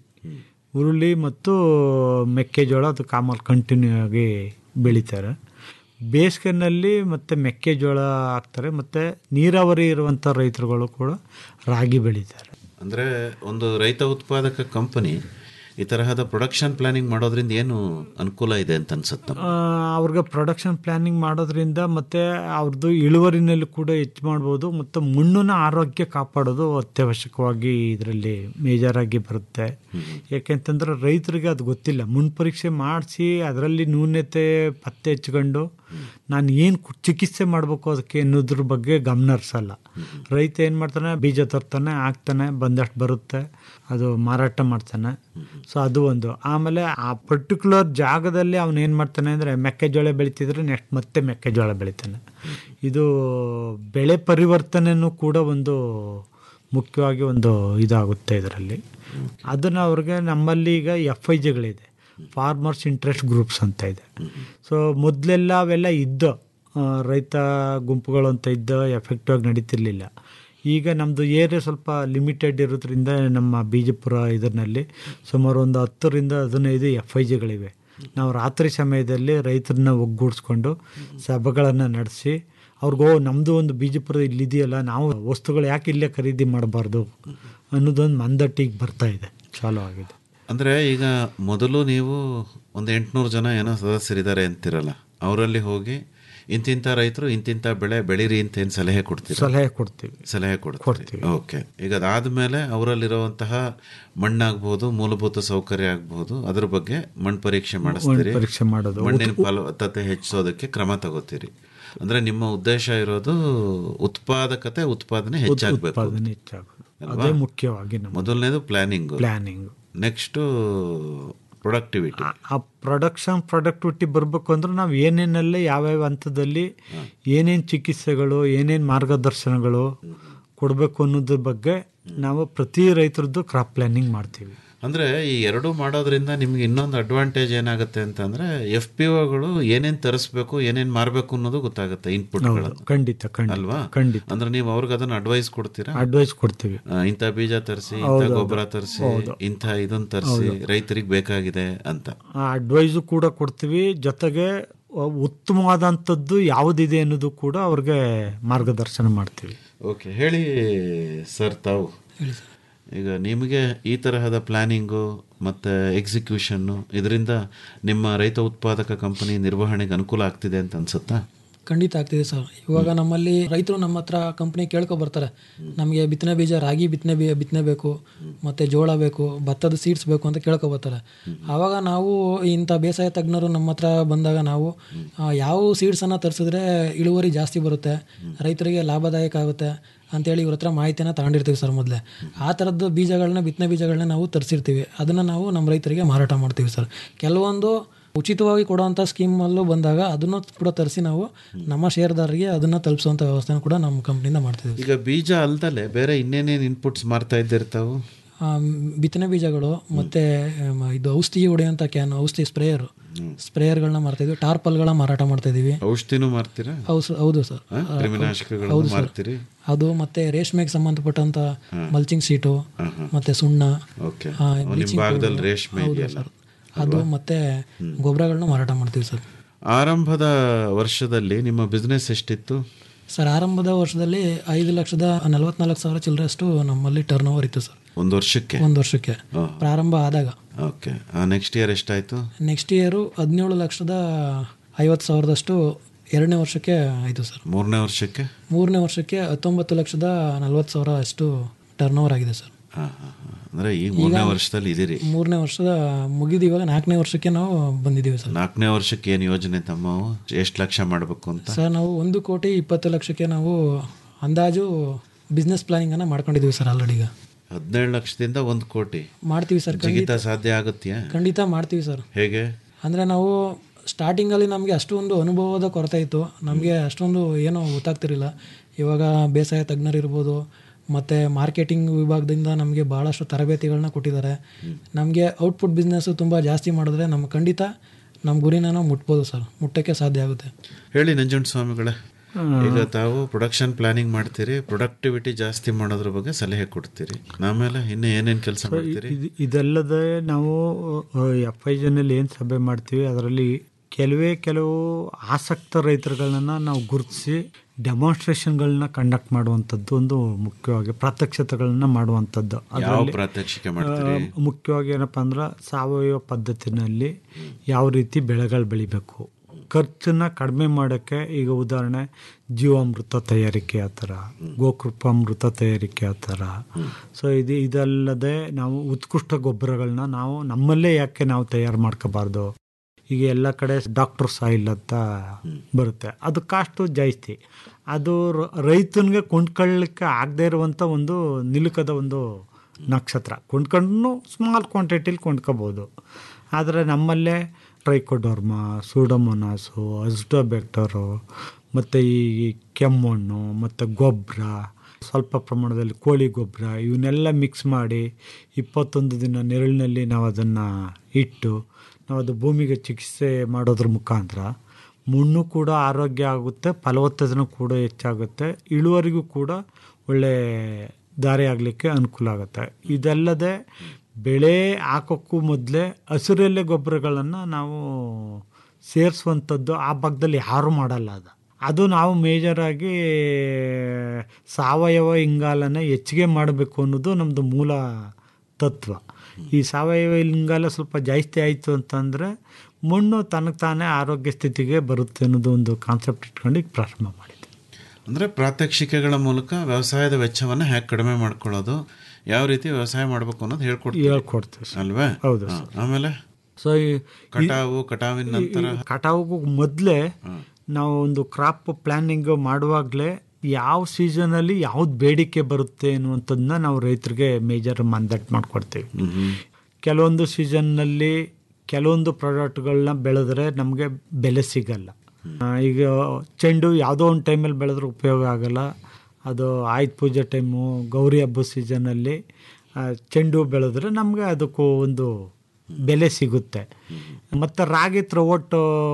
ಉರುಳಿ ಮತ್ತು ಮೆಕ್ಕೆಜೋಳ ಅದು ಕಾಮಲ್ ಕಂಟಿನ್ಯೂ ಆಗಿ ಬೆಳೀತಾರೆ ಬೇಸಿಗೆನಲ್ಲಿ ಮತ್ತೆ ಮೆಕ್ಕೆಜೋಳ ಹಾಕ್ತಾರೆ ಮತ್ತೆ ನೀರಾವರಿ ಇರುವಂಥ ರೈತರುಗಳು ಕೂಡ ರಾಗಿ ಬೆಳೀತಾರೆ ಅಂದ್ರೆ ಒಂದು ರೈತ ಉತ್ಪಾದಕ ಕಂಪನಿ ಈ ತರಹದ ಪ್ರೊಡಕ್ಷನ್ ಪ್ಲಾನಿಂಗ್ ಮಾಡೋದ್ರಿಂದ ಏನು ಅನುಕೂಲ ಇದೆ ಅಂತ ಅನ್ಸುತ್ತೆ ಆ, ಅವ್ರಿಗೆ ಪ್ರೊಡಕ್ಷನ್ ಪ್ಲಾನಿಂಗ್ ಮಾಡೋದ್ರಿಂದ ಮತ್ತೆ ಅವ್ರದ್ದು ಇಳುವರಿನಲ್ಲಿ ಕೂಡ ಹೆಚ್ಚು ಮಾಡ್ಬೋದು ಮತ್ತು ಮಣ್ಣಿನ ಆರೋಗ್ಯ ಕಾಪಾಡೋದು ಅತ್ಯವಶ್ಯಕವಾಗಿ ಇದರಲ್ಲಿ ಮೇಜರ್ ಆಗಿ ಬರುತ್ತೆ ಯಾಕೆಂತಂದ್ರೆ ರೈತರಿಗೆ ಅದು ಗೊತ್ತಿಲ್ಲ ಮಣ್ಣು ಪರೀಕ್ಷೆ ಮಾಡಿಸಿ ಅದರಲ್ಲಿ ನ್ಯೂನ್ಯತೆ ಪತ್ತೆ ಹಚ್ಕೊಂಡು ನಾನು ಏನು ಚಿಕಿತ್ಸೆ ಮಾಡಬೇಕು ಅದಕ್ಕೆ ಅನ್ನೋದ್ರ ಬಗ್ಗೆ ಗಮನ ಹರಿಸಲ್ಲ ರೈತ ಏನು ಮಾಡ್ತಾನೆ ಬೀಜ ತರ್ತಾನೆ ಹಾಕ್ತಾನೆ ಬಂದಷ್ಟು ಬರುತ್ತೆ ಅದು ಮಾರಾಟ ಮಾಡ್ತಾನೆ ಸೊ ಅದು ಒಂದು ಆಮೇಲೆ ಆ ಪರ್ಟಿಕ್ಯುಲರ್ ಜಾಗದಲ್ಲಿ ಅವನು ಏನು ಮಾಡ್ತಾನೆ ಅಂದರೆ ಮೆಕ್ಕೆಜೋಳ ಬೆಳಿತಿದ್ರೆ ನೆಕ್ಸ್ಟ್ ಮತ್ತೆ ಮೆಕ್ಕೆಜೋಳ ಬೆಳಿತಾನೆ ಇದು ಬೆಳೆ ಪರಿವರ್ತನೆನೂ ಕೂಡ ಒಂದು ಮುಖ್ಯವಾಗಿ ಒಂದು ಇದಾಗುತ್ತೆ ಇದರಲ್ಲಿ ಅದನ್ನು ಅವ್ರಿಗೆ ನಮ್ಮಲ್ಲಿ ಈಗ ಎಫ್ ಐ ಜಿಗಳಿದೆ ಫಾರ್ಮರ್ಸ್ ಇಂಟ್ರೆಸ್ಟ್ ಗ್ರೂಪ್ಸ್ ಅಂತ ಇದೆ ಸೊ ಮೊದಲೆಲ್ಲ ಅವೆಲ್ಲ ಇದ್ದ ಆ, ರೈತ ಗುಂಪುಗಳು ಅಂತ ಇದ್ದ ಎಫೆಕ್ಟಿವ್ ಆಗಿ ನಡೀತಿರ್ಲಿಲ್ಲ ಈಗ ನಮ್ಮದು ಏರಿಯಾ ಸ್ವಲ್ಪ ಲಿಮಿಟೆಡ್ ಇರೋದ್ರಿಂದ ನಮ್ಮ ಬೀಜಪುರ ಇದರಲ್ಲಿ ಸುಮಾರು ಒಂದು ಹತ್ತರಿಂದ ಹದಿನೈದು ಎಫ್ ಐ ಜಿಗಳಿವೆ ನಾವು ರಾತ್ರಿ ಸಮಯದಲ್ಲಿ ರೈತರನ್ನ ಒಗ್ಗೂಡಿಸ್ಕೊಂಡು ಸಭೆಗಳನ್ನು ನಡೆಸಿ ಅವ್ರಿಗೋ ನಮ್ಮದು ಒಂದು ಬೀಜಪುರ ಇಲ್ಲಿದೆಯಲ್ಲ ನಾವು ವಸ್ತುಗಳು ಯಾಕೆ ಇಲ್ಲೇ ಖರೀದಿ ಮಾಡಬಾರ್ದು ಅನ್ನೋದೊಂದು ಮಂದಟ್ಟಿಗೆ ಬರ್ತಾ ಇದೆ ಚಾಲು ಆಗಿದೆ ಅಂದ್ರೆ ಈಗ ಮೊದಲು ನೀವು ಒಂದು ಎಂಟುನೂರು ಜನ ಏನೋ ಸದಸ್ಯರಿದ್ದಾರೆ ಅಂತಿರಲ್ಲ ಅವರಲ್ಲಿ ಹೋಗಿ ಇಂತಿಂಥ ರೈತರು ಇಂತಿಂಥ ಬೆಳೆ ಬೆಳೀರಿ ಅಂತ ಏನು ಸಲಹೆ ಕೊಡ್ತೀರಾ ಸಲಹೆ ಕೊಡ್ತೀವಿ ಸಲಹೆ ಕೊಡ್ತೀವಿ ಓಕೆ ಈಗ ಅದಾದ್ಮೇಲೆ ಅವರಲ್ಲಿರುವಂತಹ ಮಣ್ಣಾಗ್ಬೋದು ಮೂಲಭೂತ ಸೌಕರ್ಯ ಆಗ್ಬೋದು ಅದ್ರ ಬಗ್ಗೆ ಮಣ್ಣು ಪರೀಕ್ಷೆ ಮಾಡಿಸ್ತೀರಿ ಪರೀಕ್ಷೆ ಮಾಡೋದು. ಮಣ್ಣಿನ ಫಲವತ್ತತೆ ಹೆಚ್ಚಿಸೋದಕ್ಕೆ ಕ್ರಮ ತಗೋತೀರಿ ಅಂದ್ರೆ ನಿಮ್ಮ ಉದ್ದೇಶ ಇರೋದು ಉತ್ಪಾದಕತೆ ಉತ್ಪಾದನೆ ಹೆಚ್ಚಾಗಬೇಕು ಉತ್ಪಾದನೆ ಹೆಚ್ಚಾಗೋದು ಅದೇ ಮುಖ್ಯವಾಗಿ ನಮ್ಮ ಮೊದಲನೇದು ಪ್ಲಾನಿಂಗ್ ಪ್ಲಾನಿಂಗ್ ನೆಕ್ಸ್ಟ್ ಪ್ರೊಡಕ್ಟಿವಿಟಿ ಆ ಪ್ರೊಡಕ್ಷನ್ ಪ್ರೊಡಕ್ಟಿವಿಟಿ ಬರಬೇಕು ಅಂದ್ರೆ ನಾವು ಏನೇನೆಲ್ಲ ಯಾವ್ಯಾವ ಹಂತದಲ್ಲಿ ಏನೇನು ಚಿಕಿತ್ಸೆಗಳು ಏನೇನು ಮಾರ್ಗದರ್ಶನಗಳು ಕೊಡಬೇಕು ಅನ್ನೋದ್ರ ಬಗ್ಗೆ ನಾವು ಪ್ರತಿ ರೈತರದ್ದು ಕ್ರಾಪ್ ಪ್ಲಾನಿಂಗ್ ಮಾಡ್ತೀವಿ ಅಂದ್ರೆ ಈ ಎರಡು ಮಾಡೋದ್ರಿಂದ ನಿಮ್ಗೆ ಇನ್ನೊಂದು ಅಡ್ವಾಂಟೇಜ್ ಏನಾಗುತ್ತೆ ಅಂತಂದ್ರೆ ಎಫ್ ಪಿ ಒಗಳು ಏನೇನ್ ತರಿಸ್ಬೇಕು ಏನೇನ್ ಮಾರ್ಬೇಕು ಅನ್ನೋದು ಗೊತ್ತಾಗುತ್ತೆ ಇನ್ಪುಟ್ ಖಂಡಿತ ಖಂಡಿತ ಅಲ್ವಾ ಖಂಡಿತ ಅಂದ್ರೆ ನೀವು ಅವ್ರಿಗೆ ಅದನ್ನ ಅಡ್ವೈಸ್ ಕೊಡ್ತೀರಾ ಅಡ್ವೈಸ್ ಕೊಡ್ತೀವಿ ಆ, ಇಂಥ ಬೀಜ ತರಿಸಿ ಇಂಥ ಹೌದು, ಗೊಬ್ಬರ ಹೌದು. ತರಿಸಿ ಹೌದು. ಇಂಥ ಇದನ್ನ ತರಿಸಿ ರೈತರಿಗೆ ಬೇಕಾಗಿದೆ ಅಂತ ಅಡ್ವೈಸು ಕೂಡ ಕೊಡ್ತೀವಿ ಜೊತೆಗೆ ಅಹ್, ಉತ್ತಮವಾದಂಥದ್ದು ಯಾವುದಿದೆ ಅನ್ನೋದು ಕೂಡ ಅವ್ರಿಗೆ ಮಾರ್ಗದರ್ಶನ ಮಾಡ್ತೀವಿ ಓಕೆ ಹೇಳಿ ಸರ್ ತಾವು ಈಗ ನಿಮಗೆ ಈ ತರಹದ ಪ್ಲಾನಿಂಗು ಮತ್ತು ಎಕ್ಸಿಕ್ಯೂಷನ್ನು ಇದರಿಂದ ನಿಮ್ಮ ರೈತ ಉತ್ಪಾದಕ ಕಂಪನಿ ನಿರ್ವಹಣೆಗೆ ಅನುಕೂಲ ಆಗ್ತಿದೆ ಅಂತ ಅನ್ಸುತ್ತಾ ಖಂಡಿತ ಆಗ್ತಿದೆ ಸರ್ ಇವಾಗ ನಮ್ಮಲ್ಲಿ ರೈತರು ನಮ್ಮ ಹತ್ರ ಕಂಪ್ನಿ ಕೇಳ್ಕೊ ಬರ್ತಾರೆ ನಮಗೆ ಬಿತ್ತನೆ ಬೀಜ ರಾಗಿ ಬಿತ್ತನೆ ಬೀ ಬಿತ್ತನೆ ಬೇಕು ಮತ್ತು ಜೋಳ ಬೇಕು ಭತ್ತದ ಸೀಡ್ಸ್ ಬೇಕು ಅಂತ ಕೇಳ್ಕೊ ಬರ್ತಾರೆ ಆವಾಗ ನಾವು ಇಂಥ ಬೇಸಾಯ ತಜ್ಞರು ನಮ್ಮ ಹತ್ರ ಬಂದಾಗ ನಾವು ಆ, ಯಾವ ಸೀಡ್ಸನ್ನು ತರಿಸಿದ್ರೆ ಇಳುವರಿ ಜಾಸ್ತಿ ಬರುತ್ತೆ ರೈತರಿಗೆ ಲಾಭದಾಯಕ ಆಗುತ್ತೆ ಅಂತೇಳಿ ಇವ್ರ ಹತ್ರ ಮಾಹಿತಿನ ತಗೊಂಡಿರ್ತೀವಿ ಸರ್ ಮೊದಲೇ ಆ ಥರದ್ದು ಬೀಜಗಳನ್ನ ಬಿತ್ತನೆ ಬೀಜಗಳನ್ನ ನಾವು ತರಿಸಿರ್ತೀವಿ ಅದನ್ನು ನಾವು ನಮ್ಮ ರೈತರಿಗೆ ಮಾರಾಟ ಮಾಡ್ತೀವಿ ಸರ್ ಕೆಲವೊಂದು ಉಚಿತವಾಗಿ ಕೊಡುವಂಥ ಸ್ಕೀಮಲ್ಲೂ ಬಂದಾಗ ಅದನ್ನು ಕೂಡ ತರಿಸಿ ನಾವು ನಮ್ಮ ಷೇರ್ದಾರರಿಗೆ ಅದನ್ನು ತಲುಪಿಸುವಂಥ ವ್ಯವಸ್ಥೆನ ಕೂಡ ನಮ್ಮ ಕಂಪ್ನಿಯಿಂದ ಮಾಡ್ತಿದ್ದೀವಿ ಈಗ ಬೀಜ ಅಲ್ದಲೆ ಬೇರೆ ಇನ್ನೇನೇನು ಇನ್ಪುಟ್ಸ್ ಮಾರ್ತಾ ಇದ್ದಿರ್ತಾವು ಆ, ಬಿತ್ತನೆ ಬೀಜಗಳು ಮತ್ತು ಇದು ಔಷಧಿ ಹೊಡೆಯುವಂಥ ಕ್ಯಾನ್ ಔಷಧಿ ಸ್ಪ್ರೇಯರ್ ಸ್ಪ್ರೇಯರ್ಗಳನ್ನ ಮಾರ್ತಾಯಿದ್ವಿ ಟಾರ್ಪಲ್ಗಳನ್ನ ಮಾರಾಟ ಮಾಡ್ತಾಯಿದ್ದೀವಿ ಔಷಧಿನೂ ಮಾರ್ತೀರಾ ಹೌದು ಹೌದು ಸರ್ ಆ, ಕ್ರಿಮಿನಾಶಕಗಳನ್ನು ಹೌದು ಸರ್ ಮಾರ್ತೀರಿ ಅದು ಮತ್ತೆ ರೇಷ್ಮೆಗೆ ಸಂಬಂಧಪಟ್ಟಂತ ಮಲ್ಚಿಂಗ್ ಶೀಟು ಮತ್ತೆ ಸುಣ್ಣ ಓಕೆ ಆ, ನಿಮ್ಮ bleaching ಭಾಗದಲ್ಲಿ powder. ರೇಷ್ಮೆ ಹೌದು ಇದೆಯಲ್ಲ ಸರ್. ಅದು ಮತ್ತೆ ಗೊಬ್ಬರಗಳನ್ನ ಮಾರಾಟ ಮಾಡ್ತೀವಿ ಸರ್ ಆರಂಭದ ವರ್ಷದಲ್ಲಿ ನಿಮ್ಮ ಬಿಸ್ನೆಸ್ ಎಷ್ಟಿತ್ತು ಸರ್ ಆರಂಭದ ವರ್ಷದಲ್ಲಿ ಐದು ಲಕ್ಷದ ನಲವತ್ನಾಲ್ಕು ಸಾವಿರ ಚಿಲ್ಲರೆಷ್ಟು ನಮ್ಮಲ್ಲಿ ಟರ್ನ್ ಓವರ್ ಇತ್ತು ಸರ್ ಒಂದು ವರ್ಷಕ್ಕೆ ಒಂದು ವರ್ಷಕ್ಕೆ ಪ್ರಾರಂಭ ಆದಾಗ ಓಕೆ ನೆಕ್ಸ್ಟ್ ಇಯರ್ ಎಷ್ಟಾಯ್ತು ನೆಕ್ಸ್ಟ್ ಇಯರು ಹದಿನೇಳು ಲಕ್ಷದ ಐವತ್ತು ಸಾವಿರದಷ್ಟು ಎರಡನೇ ವರ್ಷಕ್ಕೆ ಆಯಿತು ಸರ್ ಮೂರನೇ ವರ್ಷಕ್ಕೆ ಮೂರನೇ ವರ್ಷಕ್ಕೆ ಹತ್ತೊಂಬತ್ತು ಲಕ್ಷದ ನಲ್ವತ್ತು ಸಾವಿರ ಅಷ್ಟು ಟರ್ನ್ ಓವರ್ ಆಗಿದೆ ಸರ್ ಹಾ, ಹಾ, ಹಾ. ಅಂದ್ರೆ ಈಗ ಮೂರನೇ ವರ್ಷದಲ್ಲಿ ಇದೀರಿ ಮೂರನೇ ವರ್ಷದ ಮುಗಿದು ಇವಾಗ ನಾಲ್ಕನೇ ವರ್ಷಕ್ಕೆ ನಾವು ಬಂದಿದ್ದೀವಿ ಸರ್ ನಾಲ್ಕನೇ ವರ್ಷಕ್ಕೆ ಏನು ಯೋಜನೆ ತಮ್ಮವು ಎಷ್ಟು ಲಕ್ಷ ಮಾಡಬೇಕು ಅಂತ ಸರ್ ನಾವು ಒಂದು ಕೋಟಿ ಇಪ್ಪತ್ತು ಲಕ್ಷಕ್ಕೆ ನಾವು ಅಂದಾಜು ಬಿಸ್ನೆಸ್ ಪ್ಲಾನಿಂಗನ್ನು ಮಾಡ್ಕೊಂಡಿದ್ದೀವಿ ಸರ್ ಆಲ್ರೆಡಿ ಈಗ ಹದಿನೇಳು ಲಕ್ಷದಿಂದ ಒಂದು ಕೋಟಿ ಮಾಡ್ತೀವಿ ಸರ್ ಜಿಗಿತ ಖಂಡಿತ ಸಾಧ್ಯ ಆಗುತ್ತೀಯಾ ಖಂಡಿತ ಮಾಡ್ತೀವಿ ಸರ್ ಹೇಗೆ ಅಂದರೆ ನಾವು ಸ್ಟಾರ್ಟಿಂಗಲ್ಲಿ ನಮಗೆ ಅಷ್ಟೊಂದು ಅನುಭವದ ಕೊರತೆ ಇತ್ತು ನಮಗೆ ಅಷ್ಟೊಂದು ಏನೋ ಗೊತ್ತಾಗ್ತಿರಲಿಲ್ಲ ಇವಾಗ ಬೇಸಾಯ ತಜ್ಞರಿರ್ಬೋದು ಮತ್ತು ಮಾರ್ಕೆಟಿಂಗ್ ವಿಭಾಗದಿಂದ ನಮಗೆ ಭಾಳಷ್ಟು ತರಬೇತಿಗಳನ್ನ ಕೊಟ್ಟಿದ್ದಾರೆ ನಮಗೆ ಔಟ್ಪುಟ್ ಬಿಸ್ನೆಸ್ಸು ತುಂಬ ಜಾಸ್ತಿ ಮಾಡಿದ್ರೆ ನಮ್ಮ ಖಂಡಿತ ನಮ್ಮ ಗುರಿನ ನಾವು ಮುಟ್ಬೋದು ಸರ್ ಮುಟ್ಟಕ್ಕೆ ಸಾಧ್ಯ ಆಗುತ್ತೆ ಹೇಳಿ ನಂಜುಂಡ ಸ್ವಾಮಿಗಳೇ ಈಗ ತಾವು ಪ್ರೊಡಕ್ಷನ್ ಪ್ಲಾನಿಂಗ್ ಮಾಡ್ತೀರಿ ಪ್ರೊಡಕ್ಟಿವಿಟಿ ಜಾಸ್ತಿ ಮಾಡೋದ್ರ ಬಗ್ಗೆ ಸಲಹೆ ಕೊಡ್ತೀರಿ ಆಮೇಲೆ ಇನ್ನು ಏನೇನು ಕೆಲಸ ಮಾಡ್ತೀರಿ ಇದು- ಇದಲ್ಲದೆ ನಾವು ಎಫ್ ಐ ಜನಲ್ಲಿ ಏನು ಸಭೆ ಮಾಡ್ತೀವಿ ಅದರಲ್ಲಿ ಕೆಲವೇ ಕೆಲವು ಆಸಕ್ತ ರೈತರುಗಳನ್ನ ನಾವು ಗುರುತಿಸಿ ಡೆಮಾನ್ಸ್ಟ್ರೇಷನ್ಗಳನ್ನ ಕಂಡಕ್ಟ್ ಮಾಡುವಂಥದ್ದು ಒಂದು ಮುಖ್ಯವಾಗಿ ಪ್ರಾತ್ಯಕ್ಷತೆಗಳನ್ನ ಮಾಡುವಂಥದ್ದು ಯಾವ ಅದರಲ್ಲಿ, ಪ್ರಾತ್ಯಕ್ಷಿಕೆ ಮಾಡ್ತೀರಿ ಆ, ಮುಖ್ಯವಾಗಿ ಏನಪ್ಪ ಅಂದ್ರೆ ಸಾವಯವ ಪದ್ಧತಿನಲ್ಲಿ ಯಾವ ರೀತಿ ಬೆಳೆಗಳು ಬೆಳಿಬೇಕು ಖರ್ಚನ್ನ ಕಡಿಮೆ ಮಾಡೋಕ್ಕೆ ಈಗ ಉದಾಹರಣೆ ಜೀವಾಮೃತ ತಯಾರಿಕೆ ಆ ಥರ ಗೋಕೃಪಾಮೃತ ತಯಾರಿಕೆ ಆ ಥರ ಸೊ ಇದು ಇದಲ್ಲದೆ ನಾವು ಉತ್ಕೃಷ್ಟ ಗೊಬ್ಬರಗಳನ್ನ ನಾವು ನಮ್ಮಲ್ಲೇ ಯಾಕೆ ನಾವು ತಯಾರು ಮಾಡ್ಕೋಬಾರ್ದು ಈಗ ಎಲ್ಲ ಕಡೆ ಡಾಕ್ಟರ್ ಸಾಯಿಲ್ ಅಂತ ಬರುತ್ತೆ ಅದು ಕಾಸ್ಟು ಜಾಸ್ತಿ ಅದು ರ- ರೈತನಿಗೆ ಕೊಂಡ್ಕೊಳ್ಳಿಕ್ಕೆ ಆಗದೆ ಇರುವಂಥ ಒಂದು ನಿಲುಕದ ಒಂದು ನಕ್ಷತ್ರ ಕೊಂಡ್ಕೊಂಡು ಸ್ಮಾಲ್ ಕ್ವಾಂಟಿಟಿಲಿ ಕೊಂಡ್ಕೋಬೋದು ಆದರೆ ನಮ್ಮಲ್ಲೇ ಟ್ರೈಕೋಡರ್ಮಾ ಸೂಡೋಮೊನಾಸು ಅಸ್ಟೋಬೆಕ್ಟರು ಮತ್ತು ಈ ಕೆಮ್ಮಣ್ಣು ಮತ್ತು ಗೊಬ್ಬರ ಸ್ವಲ್ಪ ಪ್ರಮಾಣದಲ್ಲಿ ಕೋಳಿ ಗೊಬ್ಬರ ಇವನ್ನೆಲ್ಲ ಮಿಕ್ಸ್ ಮಾಡಿ ಇಪ್ಪತ್ತೊಂದು ದಿನ ನೆರಳಿನಲ್ಲಿ ನಾವು ಅದನ್ನು ಇಟ್ಟು ನಾವು ಅದು ಭೂಮಿಗೆ ಚಿಕಿತ್ಸೆ ಮಾಡೋದ್ರ ಮುಖಾಂತರ ಮಣ್ಣು ಕೂಡ ಆರೋಗ್ಯ ಆಗುತ್ತೆ ಫಲವತ್ತತೆನೂ ಕೂಡ ಹೆಚ್ಚಾಗುತ್ತೆ ಇಳುವರಿಗೂ ಕೂಡ ಒಳ್ಳೆ ದಾರಿ ಆಗಲಿಕ್ಕೆ ಅನುಕೂಲ ಆಗುತ್ತೆ ಇದಲ್ಲದೆ ಬೆಳೆ ಹಾಕೋಕ್ಕೂ ಮೊದಲೇ ಹಸಿರೆಲೆ ಗೊಬ್ಬರಗಳನ್ನು ನಾವು ಸೇರಿಸುವಂಥದ್ದು ಆ ಭಾಗದಲ್ಲಿ ಯಾರೂ ಮಾಡಲ್ಲ ಅದು ಅದು ನಾವು ಮೇಜರಾಗಿ ಸಾವಯವ ಇಂಗಾಲನ ಹೆಚ್ಚಿಗೆ ಮಾಡಬೇಕು ಅನ್ನೋದು ನಮ್ಮದು ಮೂಲ ತತ್ವ ಈ ಸಾವಯವ ಇಂಗಾಲ ಸ್ವಲ್ಪ ಜಾಸ್ತಿ ಆಯಿತು ಅಂತಂದರೆ ಮಣ್ಣು ತನಗೆ ತಾನೇ ಆರೋಗ್ಯ ಸ್ಥಿತಿಗೆ ಬರುತ್ತೆ ಅನ್ನೋದು ಒಂದು ಕಾನ್ಸೆಪ್ಟ್ ಇಟ್ಕೊಂಡು ಈಗ ಪ್ರಾರಂಭ ಮಾಡಿದೆ ಅಂದ್ರೆ ಪ್ರಾತ್ಯಕ್ಷಿಕೆಗಳ ಮೂಲಕ ವ್ಯವಸಾಯದ ವೆಚ್ಚವನ್ನು ಹೇಗೆ ಕಡಿಮೆ ಮಾಡ್ಕೊಳ್ಳೋದು ಯಾವ ರೀತಿ ವ್ಯವಸಾಯ ಮಾಡಬೇಕು ಅನ್ನೋದು ಹೇಳ್ಕೊಡ್ತೀವಿ ಹೇಳ್ಕೊಡ್ತೀವಿ ಸರ್. ಅಲ್ವೇ ಹೌದು ಹಾ. ಸರ್. ಆಮೇಲೆ ಸೊ ಈ ಕಟಾವು ಕಟಾವಿನ ನಂತರ ಕಟಾವಿಗೂ ಮೊದಲೇ ನಾವು ಒಂದು ಕ್ರಾಪ್ ಪ್ಲಾನಿಂಗ್ ಮಾಡುವಾಗಲೇ ಯಾವ ಸೀಸನಲ್ಲಿ ಯಾವ್ದು ಬೇಡಿಕೆ ಬರುತ್ತೆ ಅನ್ನುವಂಥದ್ದನ್ನ ನಾವು ರೈತರಿಗೆ ಮೇಜರ್ ಮಂದಟ್ ಮಾಡ್ಕೊಡ್ತೀವಿ ಕೆಲವೊಂದು ಸೀಸನ್ನಲ್ಲಿ ಕೆಲವೊಂದು ಪ್ರಾಡಕ್ಟ್ಗಳನ್ನ ಬೆಳೆದ್ರೆ ನಮಗೆ ಬೆಲೆ ಸಿಗಲ್ಲ ಆ, ಈಗ ಚೆಂಡು ಯಾವುದೋ ಒಂದು ಟೈಮಲ್ಲಿ ಬೆಳೆದ್ರೆ ಉಪಯೋಗ ಆಗಲ್ಲ ಅದು ಆಯುಧ ಪೂಜೆ ಟೈಮು ಗೌರಿ ಹಬ್ಬ ಸೀಸನಲ್ಲಿ ಆ, ಚೆಂಡು ಹೂ ಬೆಳೆದ್ರೆ ನಮಗೆ ಅದಕ್ಕೂ ಒಂದು ಬೆಲೆ ಸಿಗುತ್ತೆ ಮತ್ತು ರಾಗಿ ತ್ರೋವಟ್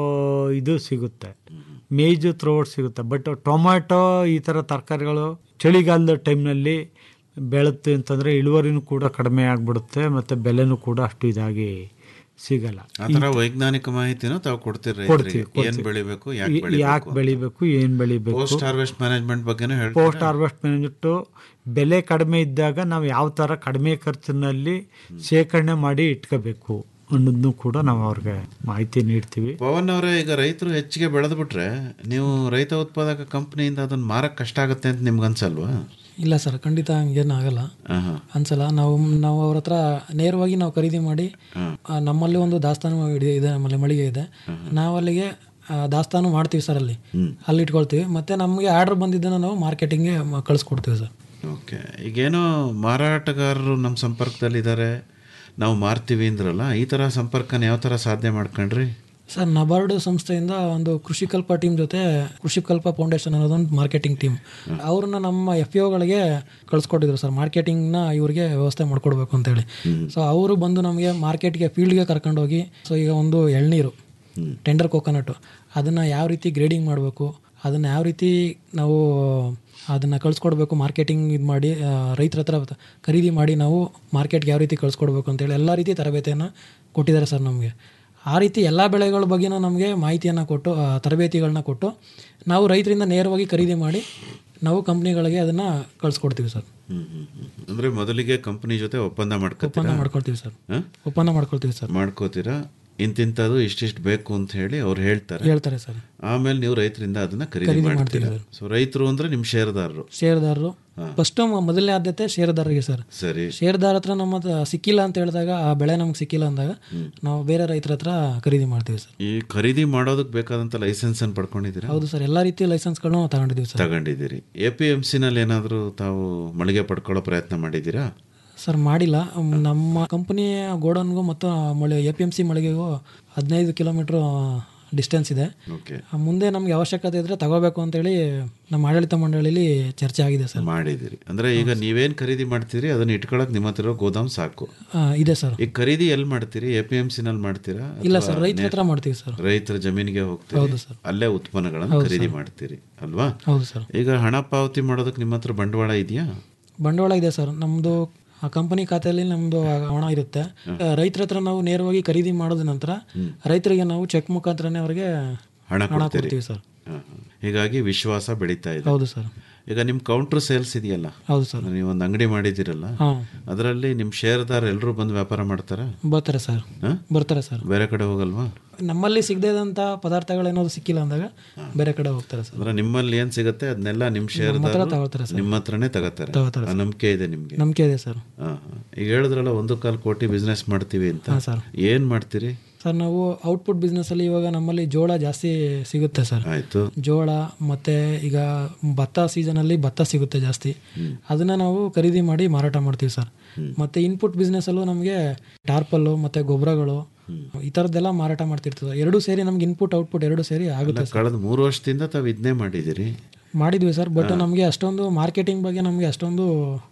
ಇದು ಸಿಗುತ್ತೆ ಮೇಜು ತ್ರೋವಟ್ ಸಿಗುತ್ತೆ ಬಟ್ ಟೊಮ್ಯಾಟೊ ಈ ಥರ ತರಕಾರಿಗಳು ಚಳಿಗಾಲದ ಟೈಮ್ನಲ್ಲಿ ಬೆಳೆತು ಅಂತಂದರೆ ಇಳುವರಿನೂ ಕೂಡ ಕಡಿಮೆ ಆಗಿಬಿಡುತ್ತೆ ಮತ್ತು ಬೆಲೆನೂ ಕೂಡ ಅಷ್ಟು ಇದಾಗಿ ಸಿಗಲ್ಲ ಆ ಥರ ವೈಜ್ಞಾನಿಕ ಮಾಹಿತಿನೂ ತಾವು ಕೊಡ್ತೀರಿ ಕೊಡ್ತೀವಿ, ರೈತರಿಗೆ ಏನ್ ಕೊಡ್ತೀವಿ. ಬೆಳಿಬೇಕು ಈ- ಯಾಕೆ ಯಾಕೆ ಬೆಳಿಬೇಕು ಏನು ಬೆಳಿಬೇಕು ಪೋಸ್ಟ್ ಹಾರ್ವೆಸ್ಟ್ ಮ್ಯಾನೇಜ್ಮೆಂಟ್ ಬಗ್ಗೆನೂ ಹೇಳ್ತೀರಾ ಪೋಸ್ಟ್ ಹಾರ್ವೆಸ್ಟ್ ಮ್ಯಾನೇಜ್ಮೆಂಟು ಬೆಲೆ ಕಡಿಮೆ ಇದ್ದಾಗ ನಾವು ಯಾವ ಥರ ಕಡಿಮೆ ಖರ್ಚಿನಲ್ಲಿ ಶೇಖರಣೆ ಮಾಡಿ ಇಟ್ಕೋಬೇಕು ಅನ್ನೋದನ್ನು ಕೂಡ ನಾವು ಅವ್ರಿಗೆ ಮಾಹಿತಿ ನೀಡ್ತೀವಿ ಪವನ್ ಅವರೇ ಈಗ ರೈತರು ಹೆಚ್ಚಿಗೆ ಬೆಳೆದು ಬಿಟ್ರೆ ನೀವು ರೈತ ಉತ್ಪಾದಕ ಕಂಪನಿಯಿಂದ ಅದನ್ನ ಮಾರಕ್ ಕಷ್ಟ ಆಗುತ್ತೆ ಅಂತ ನಿಮ್ಗೆ ಅನ್ಸಲ್ವಾ ಇಲ್ಲ ಸರ್ ಖಂಡಿತ ಹಂಗೇನು ಆಗಲ್ಲ ಆಹಾ. ಅನ್ಸಲ್ಲ ನಾವು ನಾವು ಅವ್ರ ಹತ್ರ ನೇರವಾಗಿ ನಾವು ಖರೀದಿ ಮಾಡಿ ಆ, ನಮ್ಮಲ್ಲಿ ಒಂದು ದಾಸ್ತಾನು ಇದೆ ಇದೆ ನಮ್ಮಲ್ಲಿ ಮಳಿಗೆ ಇದೆ ನಾವು ಅಲ್ಲಿಗೆ ಆ, ದಾಸ್ತಾನು ಮಾಡ್ತೀವಿ ಸರ್ ಅಲ್ಲಿ ಅಲ್ಲಿ ಇಟ್ಕೊಳ್ತೀವಿ ಮತ್ತೆ ನಮಗೆ ಆರ್ಡರ್ ಬಂದಿದ್ದನ್ನು ನಾವು ಮಾರ್ಕೆಟಿಂಗ್ಗೆ ಕಳಿಸ್ಕೊಡ್ತೀವಿ ಸರ್ ಓಕೆ ಈಗೇನೋ ಮಾರಾಟಗಾರರು ನಮ್ಮ ಸಂಪರ್ಕದಲ್ಲಿದ್ದಾರೆ ನಾವು ಮಾರ್ತೀವಿ ಅಂದ್ರಲ್ಲ ಈ ಥರ ಸಂಪರ್ಕನ ಯಾವ ಥರ ಸಾಧನೆ ಮಾಡ್ಕೊಂಡ್ರಿ ಸರ್ ನಬಾರ್ಡ್ ಸಂಸ್ಥೆಯಿಂದ ಒಂದು ಕೃಷಿ ಕಲ್ಪ ಟೀಮ್ ಜೊತೆ ಕೃಷಿ ಕಲ್ಪ ಫೌಂಡೇಶನ್ ಅನ್ನೋದೊಂದು ಮಾರ್ಕೆಟಿಂಗ್ ಟೀಮ್ ಅವ್ರನ್ನ ನಮ್ಮ ಎಫ್ ಒಗಳಿಗೆ ಕಳಿಸ್ಕೊಟ್ಟಿದ್ರು ಸರ್ ಮಾರ್ಕೆಟಿಂಗ್ನ ಇವ್ರಿಗೆ ವ್ಯವಸ್ಥೆ ಮಾಡ್ಕೊಡ್ಬೇಕು ಅಂತೇಳಿ ಸೊ ಅವರು ಬಂದು ನಮಗೆ ಮಾರ್ಕೆಟ್ಗೆ ಫೀಲ್ಡ್ಗೆ ಕರ್ಕೊಂಡೋಗಿ ಸೊ ಈಗ ಒಂದು ಎಳ್ನೀರು ಟೆಂಡರ್ ಕೋಕೋನಟ್ಟು ಅದನ್ನು ಯಾವ ರೀತಿ ಗ್ರೇಡಿಂಗ್ ಮಾಡಬೇಕು ಅದನ್ನು ಯಾವ ರೀತಿ ನಾವು ಅದನ್ನು ಕಳಿಸ್ಕೊಡ್ಬೇಕು ಮಾರ್ಕೆಟಿಂಗ್ ಇದು ಮಾಡಿ ಆ, ರೈತರ ಹತ್ರ ಖರೀದಿ ಮಾಡಿ ನಾವು ಮಾರ್ಕೆಟ್ಗೆ ಯಾವ ರೀತಿ ಕಳಿಸ್ಕೊಡ್ಬೇಕು ಅಂತೇಳಿ ಎಲ್ಲ ರೀತಿ ತರಬೇತಿಯನ್ನು ಕೊಟ್ಟಿದ್ದಾರೆ ಸರ್ ನಮಗೆ ಆ ರೀತಿ ಎಲ್ಲ ಬೆಳೆಗಳ ಬಗ್ಗೆನೂ ನಮಗೆ ಮಾಹಿತಿಯನ್ನು ಕೊಟ್ಟು ಆ, ತರಬೇತಿಗಳನ್ನ ಕೊಟ್ಟು ನಾವು ರೈತರಿಂದ ನೇರವಾಗಿ ಖರೀದಿ ಮಾಡಿ ನಾವು ಕಂಪ್ನಿಗಳಿಗೆ ಅದನ್ನು ಕಳಿಸ್ಕೊಡ್ತೀವಿ ಸರ್ ಅಂದ್ರೆ ಮೊದಲಿಗೆ ಕಂಪನಿ ಜೊತೆ ಒಪ್ಪಂದ ಒಪ್ಪಂದ ಮಾಡ್ಕೊತೀರಾ ಮಾಡ್ಕೊಳ್ತೀವಿ ಸರ್ ಹ? ಒಪ್ಪಂದ ಮಾಡ್ಕೊಳ್ತೀವಿ ಸರ್ ಮಾಡ್ಕೋತೀರಾ ಇಂತಿಂಥದ್ದು ಇಷ್ಟಿಷ್ಟು ಬೇಕು ಅಂತ ಹೇಳಿ ಅವ್ರು ಹೇಳ್ತಾರೆ ಹೇಳ್ತಾರೆ ಸರ್ ಆಮೇಲೆ ನೀವು ರೈತರಿಂದ ಅದನ್ನ ಖರೀದಿ ಖರೀದಿ ಮಾಡ್ತೀರಾ ಮಾಡ್ತೀವಿ ಸೊ ರೈತರು ಅಂದ್ರೆ ನಿಮ್ ಷೇರ್ದಾರರು ಷೇರುದಾರರು ಫಸ್ಟ್ ಮೊದಲನೇ ಆದ್ಯತೆ ಷೇರುದಾರರಿಗೆ ಸರ್ ಸರಿ ಷೇರುದಾರ ಹತ್ರ ನಮ್ಮ ಹತ್ರ ಸಿಕ್ಕಿಲ್ಲ ಅಂತ ಹೇಳಿದಾಗ ಆ ಬೆಳೆ ನಮ್ಗೆ ಸಿಕ್ಕಿಲ್ಲ ಅಂದಾಗ ನಾವು ಬೇರೆ ರೈತರ ಹತ್ರ ಖರೀದಿ ಮಾಡ್ತೀವಿ ಸರ್ ಈ ಖರೀದಿ ಮಾಡೋದಕ್ಕೆ ಬೇಕಾದಂತ ಲೈಸೆನ್ಸ್ ಅನ್ನು ಪಡ್ಕೊಂಡಿದ್ದೀರಾ ಹೌದು ಸರ್ ಎಲ್ಲ ರೀತಿಯ ಲೈಸೆನ್ಸ್ಗಳನ್ನ ನಾವು ತಗೊಂಡಿದ್ದೀವಿ ಸರ್ ತಗೊಂಡಿದ್ದೀರಿ ಎ ಪಿ ಎಂ ನಲ್ಲಿ ಏನಾದರೂ ತಾವು ಮಳಿಗೆ ಪಡ್ಕೊಳ್ಳೋ ಪ್ರಯತ್ನ ಮಾಡಿದ್ದೀರಾ ಸರ್ ಮಾಡಿಲ್ಲ ಮ್, ನಮ್ಮ ಕಂಪನಿ ಗೋಡನ್ಗೂ ಮತ್ತು ಮಳೆ ಎ ಪಿ ಎಮ್ ಸಿ ಮಳಿಗೆಗೂ ಹದಿನೈದು ಕಿಲೋಮೀಟ್ರ್ ಡಿಸ್ಟೆನ್ಸ್ ಇದೆ ಓಕೆ ಆ, ಮುಂದೆ ನಮಗೆ ಅವಶ್ಯಕತೆ ಇದ್ದರೆ ತಗೋಬೇಕು ಅಂತೇಳಿ ನಮ್ಮ ಆಡಳಿತ ಮಂಡಳಿಲಿ ಚರ್ಚೆ ಆಗಿದೆ ಸರ್ ಮಾಡಿದಿರಿ ಅಂದ್ರೆ ಈಗ ನೀವೇನ್ ಖರೀದಿ ಮಾಡ್ತೀರಿ ಅದನ್ನ ಇಟ್ಕೊಳಕ್ ನಿಮ್ಮ ಹತ್ರ ಇರೋ ಗೋದಾಮ್ ಸಾಕು ಆ, ಇದೆ ಸರ್ ಈಗ ಖರೀದಿ ಎಲ್ಲಿ ಮಾಡ್ತೀರಿ ಎ ಪಿ ಎಂ ಸಿ ನಲ್ಲಿ ಮಾಡ್ತೀರಾ ಇಲ್ಲ ಅಥವಾ ಸರ್ ರೈತರ ನೇ- ಹತ್ರ ಮಾಡ್ತೀವಿ ಸರ್ ರೈತರ ಜಮೀನಿಗೆ ಹೋಗ್ತೀರಿ ಹೌದು ಸರ್. ಅಲ್ಲೇ ಉತ್ಪನ್ನಗಳನ್ನು ಹೌದು ಖರೀದಿ ಸರ್. ಮಾಡ್ತೀರಿ ಅಲ್ವಾ ಹೌದು ಸರ್ ಈಗ ಹಣ ಪಾವತಿ ಮಾಡೋದಕ್ಕೆ ನಿಮ್ಮ ಹತ್ರ ಬಂಡವಾಳ ಇದೆಯಾ ಬಂಡವಾಳ ಇದೆ ಸರ್ ನಮ್ಮದು ಆ ಕಂಪನಿ ಖಾತೆಯಲ್ಲಿ ನಮ್ಮದು ಹಣ ಇರುತ್ತೆ ರೈತರ ಹತ್ರ ನಾವು ನೇರವಾಗಿ ಖರೀದಿ ಮಾಡಿದ ನಂತರ ರೈತರಿಗೆ ನಾವು ಚೆಕ್ ಮುಖಾಂತರನೇ ಅವರಿಗೆ ಹಣ ಹಣ ಕೊಡ್ತೀರಿ ಕೊಡ್ತೀವಿ ಸರ್ ಹಾ, ಹಾ. ಹೀಗಾಗಿ ವಿಶ್ವಾಸ ಬೆಳೀತಾ ಇದೆ ಹೌದು ಸರ್ ಈಗ ನಿಮ್ ಕೌಂಟರ್ ಸೇಲ್ಸ್ ಇದೆಯಲ್ಲ ಹೌದು ಸರ್ ನೀವು ಒಂದು ಅಂಗಡಿ ಮಾಡಿದಿರಲ್ಲ ಹಾ. ಅದರಲ್ಲಿ ನಿಮ್ ಶೇರ್ದಾರ್ ಎಲ್ಲರೂ ಬಂದು ವ್ಯಾಪಾರ ಮಾಡ್ತಾರ ಬರ್ತಾರೆ ಸರ್ ಬರ್ತಾರೆ ಸರ್ ಬೇರೆ ಕಡೆ ಹೋಗಲ್ವಾ ನಮ್ಮಲ್ಲಿ ಸಿಗದೇದಂಥ ಪದಾರ್ಥಗಳೇನಾದ್ರು ಸಿಕ್ಕಿಲ್ಲ ಅಂದಾಗ ಬೇರೆ ಕಡೆ ಹೋಗ್ತಾರೆ ಸರ್ ಅಂದ್ರೆ ನಿಮ್ಮಲ್ಲಿ ಏನ್ ಸಿಗುತ್ತೆ ಅದನ್ನೆಲ್ಲ ನಿಮ್ ನಮ್ಮ ಹತ್ರ ಶೇರ್ದಾರ್ ತಗೊಳ್ತಾರೆ ಸರ್. ನಿಮ್ಮ ಹತ್ರನೇ ತಗೋತಾರೆ ತಗೋತಾರೆ ಆ ನಂಬಿಕೆ ಇದೆ ನಿಮ್ಗೆ ನಂಬಿಕೆ ಇದೆ ಸರ್ ಹಾ, ಹಾ. ಈಗ ಹೇಳಿದ್ರಲ್ಲ ಒಂದು ಕಾಲು ಕೋಟಿ ಬಿಸ್ನೆಸ್ ಮಾಡ್ತೀವಿ ಅಂತ ಹಾ, ಸರ್. ಏನ್ ಮಾಡ್ತೀರಿ ಸರ್ ನಾವು ಔಟ್ಪುಟ್ ಬಿಸ್ನೆಸ್ಸಲ್ಲಿ ಇವಾಗ ನಮ್ಮಲ್ಲಿ ಜೋಳ ಜಾಸ್ತಿ ಸಿಗುತ್ತೆ ಸರ್ ಆಯ್ತು ಜೋಳ ಮತ್ತೆ ಈಗ ಭತ್ತ ಸೀಸನಲ್ಲಿ ಭತ್ತ ಸಿಗುತ್ತೆ ಜಾಸ್ತಿ ಅದನ್ನ ನಾವು ಖರೀದಿ ಮಾಡಿ ಮಾರಾಟ ಮಾಡ್ತೀವಿ ಸರ್ ಮತ್ತೆ ಇನ್ಪುಟ್ ಬಿಸ್ನೆಸ್ಸಲ್ಲೂ ನಮಗೆ ಟಾರ್ಪಲ್ಲು ಮತ್ತೆ ಗೊಬ್ಬರಗಳು ಈ ಥರದ್ದೆಲ್ಲ ಮಾರಾಟ ಮಾಡ್ತಿರ್ತೀವಿ ಎರಡೂ ಸೇರಿ ನಮ್ಗೆ ಇನ್ಪುಟ್ ಔಟ್ಪುಟ್ ಎರಡು ಸೇರಿ ಆಗುತ್ತೆ ಸರ್ ಕಳೆದ ಮೂರು ವರ್ಷದಿಂದ ತಾವು ಇದನ್ನೇ ಮಾಡಿದಿರಿ ಮಾಡಿದ್ವಿ ಸರ್ ಬಟ್ ನಮಗೆ ಅಷ್ಟೊಂದು ಮಾರ್ಕೆಟಿಂಗ್ ಬಗ್ಗೆ ನಮಗೆ ಅಷ್ಟೊಂದು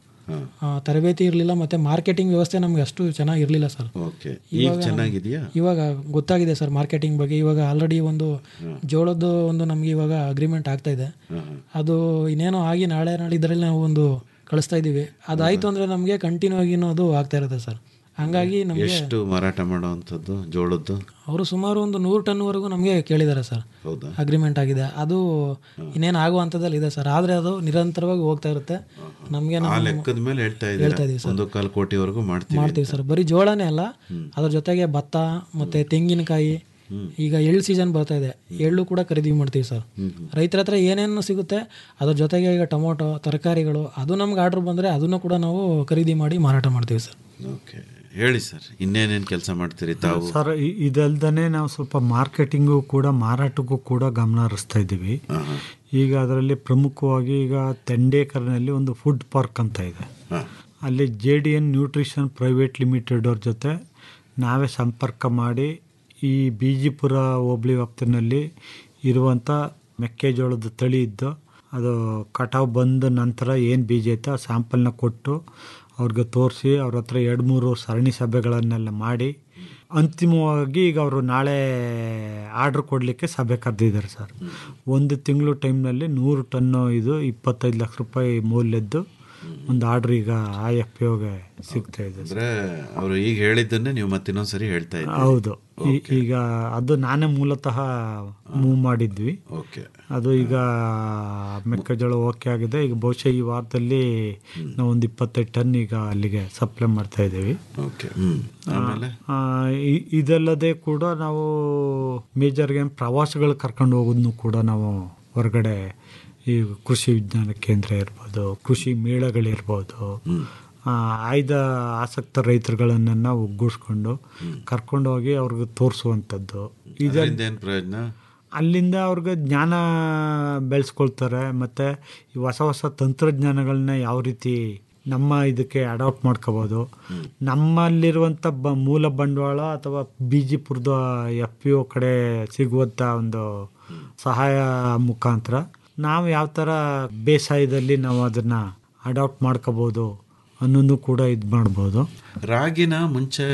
ಆ, ತರಬೇತಿ ಇರಲಿಲ್ಲ ಮತ್ತೆ ಮಾರ್ಕೆಟಿಂಗ್ ವ್ಯವಸ್ಥೆ ನಮಗೆ ಅಷ್ಟು ಚೆನ್ನಾಗಿ ಇರಲಿಲ್ಲ ಸರ್ ಓಕೆ ಈಗ ಚೆನ್ನಾಗಿದೆಯಾ ಇವಾಗ ಗೊತ್ತಾಗಿದೆ ಸರ್ ಮಾರ್ಕೆಟಿಂಗ್ ಬಗ್ಗೆ ಇವಾಗ ಆಲ್ರೆಡಿ ಒಂದು ಜೋಳದ್ದು ಒಂದು ನಮಗೆ ಇವಾಗ ಅಗ್ರಿಮೆಂಟ್ ಆಗ್ತಾ ಇದೆ ಅದು ಇನ್ನೇನೋ ಆಗಿ ನಾಳೆ ನಾಳೆ ಇದರಲ್ಲಿ ನಾವು ಒಂದು ಕಳಿಸ್ತಾ ಇದ್ದೀವಿ ಅದಾಯ್ತು ಅಂದ್ರೆ ನಮಗೆ ಕಂಟಿನ್ಯೂ ಆಗಿ ಅದು ಆಗ್ತಾ ಇರುತ್ತೆ ಸರ್ ಹಂಗಾಗಿ ನಮಗೆ ಎಷ್ಟು ಮಾರಾಟ ಮಾಡುವಂಥದ್ದು ಜೋಳದ್ದು ಅವರು ಸುಮಾರು ಒಂದು ನೂರು ಟನ್ವರೆಗೂ ನಮಗೆ ಕೇಳಿದ್ದಾರೆ ಸರ್ ಹೌದಾ ಅಗ್ರಿಮೆಂಟ್ ಆಗಿದೆ ಅದು ಇನ್ನೇನು ಆಗುವಂಥದ್ದಲ್ಲಿ ಇದೆ ಸರ್ ಆದರೆ ಅದು ನಿರಂತರವಾಗಿ ಹೋಗ್ತಾ ಇರುತ್ತೆ ನಮಗೆ ಆ ನಮ್ಮ ಲೆಕ್ಕದ ಮೇಲೆ ಹೇಳ್ತಾ ಹೇಳ್ತಾ ಇದ್ದೀರಾ ಇದೀವಿ ಸರ್. ಒಂದು ಕಾಲು ಕೋಟಿವರೆಗೂ ಮಾಡ್ತೀವಿ ಮಾಡ್ತೀವಿ ಸರ್ ಬರೀ ಜೋಳನೇ ಅಲ್ಲ ಅದ್ರ ಜೊತೆಗೆ ಭತ್ತ ಮತ್ತೆ ತೆಂಗಿನಕಾಯಿ ಈಗ ಎಳ್ಳು ಸೀಸನ್ ಬರ್ತಾ ಇದೆ ಎಳ್ಳು ಕೂಡ ಖರೀದಿ ಮಾಡ್ತೀವಿ ಸರ್ ರೈತರ ಹತ್ರ ಏನೇನು ಸಿಗುತ್ತೆ ಅದ್ರ ಜೊತೆಗೆ ಈಗ ಟೊಮೊಟೊ ತರಕಾರಿಗಳು ಅದು ನಮ್ಗೆ ಆರ್ಡರ್ ಬಂದರೆ ಅದನ್ನು ಕೂಡ ನಾವು ಖರೀದಿ ಮಾಡಿ ಮಾರಾಟ ಮಾಡ್ತೀವಿ ಸರ್ ಓಕೆ ಹೇಳಿ ಸರ್ ಇನ್ನೇನೇನು ಕೆಲಸ ಮಾಡ್ತೀರಿ ತಾವು ಸರ್ ಇ- ಇದಲ್ದನೆ ನಾವು ಸ್ವಲ್ಪ ಮಾರ್ಕೆಟಿಂಗು ಕೂಡ ಮಾರಾಟಕ್ಕೂ ಕೂಡ ಗಮನ ಹರಿಸ್ತಾ ಇದ್ದೀವಿ ಈಗ ಅದರಲ್ಲಿ ಪ್ರಮುಖವಾಗಿ ಈಗ ತೆಂಡೇಕರ್ನಲ್ಲಿ ಒಂದು ಫುಡ್ ಪಾರ್ಕ್ ಅಂತ ಇದೆ ಅಲ್ಲಿ J D N nutrition private limited ಅವ್ರ ಜೊತೆ ನಾವೇ ಸಂಪರ್ಕ ಮಾಡಿ ಈ ಬಿಜಿಪುರ ಹೋಬಳಿ ವ್ಯಾಪ್ತಿನಲ್ಲಿ ಇರುವಂಥ ಮೆಕ್ಕೆಜೋಳದ ತಳಿ ಇದ್ದು ಅದು ಕಟಾವು ಬಂದ ನಂತರ ಏನು ಬೀಜ ಐತೆ ಆ ಸ್ಯಾಂಪಲ್ನ ಕೊಟ್ಟು ಅವ್ರಿಗೆ ತೋರಿಸಿ ಅವ್ರ ಹತ್ರ ಎರಡು ಮೂರು ಸರಣಿ ಸಭೆಗಳನ್ನೆಲ್ಲ ಮಾಡಿ ಅಂತಿಮವಾಗಿ ಈಗ ಅವರು ನಾಳೆ ಆರ್ಡ್ರ್ ಕೊಡಲಿಕ್ಕೆ ಸಭೆ ಕರೆದಿದ್ದಾರೆ ಸರ್ ಒಂದು ತಿಂಗಳು ಟೈಮ್ನಲ್ಲಿ ನೂರು ಟನ್ನು ಇದು ಇಪ್ಪತ್ತೈದು ಲಕ್ಷ ರೂಪಾಯಿ ಮೌಲ್ಯದ್ದು ಒಂದು ಆರ್ಡ್ರ್ ಈಗ ಐ ಎಫ್ ಪಿ ಒಗೆ ಸಿಗ್ತಾ ಇದೆ ಅಂದ್ರೆ ಅವರು ಈಗ ಹೇಳಿದ್ದನ್ನೇ ನೀವು ಮತ್ತಿನ್ನೊಂದ್ಸರಿ ಹೇಳ್ತಾ ಇದ್ದೀರಿ ಹೌದು ಈ- ಈಗ ಅದು ನಾನೇ ಮೂಲತಃ ಮೂವ್ ಮಾಡಿದ್ವಿ ಓಕೆ ಅದು ಈಗ ಮೆಕ್ಕೆಜೋಳ ಓಕೆ ಆಗಿದೆ ಈಗ ಬಹುಶಃ ಈ ವಾರದಲ್ಲಿ ನಾವು ಒಂದು ಇಪ್ಪತ್ತೈದು ಟನ್ ಈಗ ಅಲ್ಲಿಗೆ ಸಪ್ಲೈ ಮಾಡ್ತಾ ಇದ್ದೀವಿ ಓಕೆ ಹ್ಮ್ ಆಮೇಲೆ ಆ, ಇ- ಇದಲ್ಲದೆ ಕೂಡ ನಾವು ಮೇಜರ್ಗೆ ಪ್ರವಾಸಗಳು ಕರ್ಕೊಂಡು ಹೋಗೋದನ್ನು ಕೂಡ ನಾವು ಹೊರಗಡೆ ಈ ಕೃಷಿ ವಿಜ್ಞಾನ ಕೇಂದ್ರ ಇರ್ಬೋದು ಕೃಷಿ ಮೇಳಗಳಿರ್ಬೋದು ಆ, ಆಯ್ದ ಆಸಕ್ತ ರೈತರುಗಳನ್ನೆಲ್ಲ ಒಗ್ಗೂಡಿಸ್ಕೊಂಡು ಕರ್ಕೊಂಡು ಹೋಗಿ ಅವ್ರಿಗೆ ತೋರಿಸುವಂಥದ್ದು ಇದು ಅದರಿಂದ ಏನ್ ಪ್ರಯೋಜನ ಅಲ್ಲಿಂದ ಅವ್ರಿಗೆ ಜ್ಞಾನ ಬೆಳೆಸ್ಕೊಳ್ತಾರೆ ಮತ್ತು ಈ ಹೊಸ ಹೊಸ ತಂತ್ರಜ್ಞಾನಗಳನ್ನ ಯಾವ ರೀತಿ ನಮ್ಮ ಇದಕ್ಕೆ ಅಡಾಪ್ಟ್ ಮಾಡ್ಕೋಬೋದು ನಮ್ಮಲ್ಲಿರುವಂಥ ಬ ಮೂಲ ಬಂಡವಾಳ ಅಥವಾ ಬಿಜಿಪುರದ ಎಫ್ ಪಿ ಒ ಕಡೆ ಸಿಗುವಂಥ ಒಂದು ಸಹಾಯ ಮುಖಾಂತರ ನಾವು ಯಾವ ಥರ ಬೇಸಾಯದಲ್ಲಿ ನಾವು ಅದನ್ನು ಅಡಾಪ್ಟ್ ಮಾಡ್ಕೋಬೋದು ಅನ್ನೋದು ಕೂಡ ಇದು ಮಾಡ್ಬೋದು ರಾಗಿನ ಮುಂಚೆ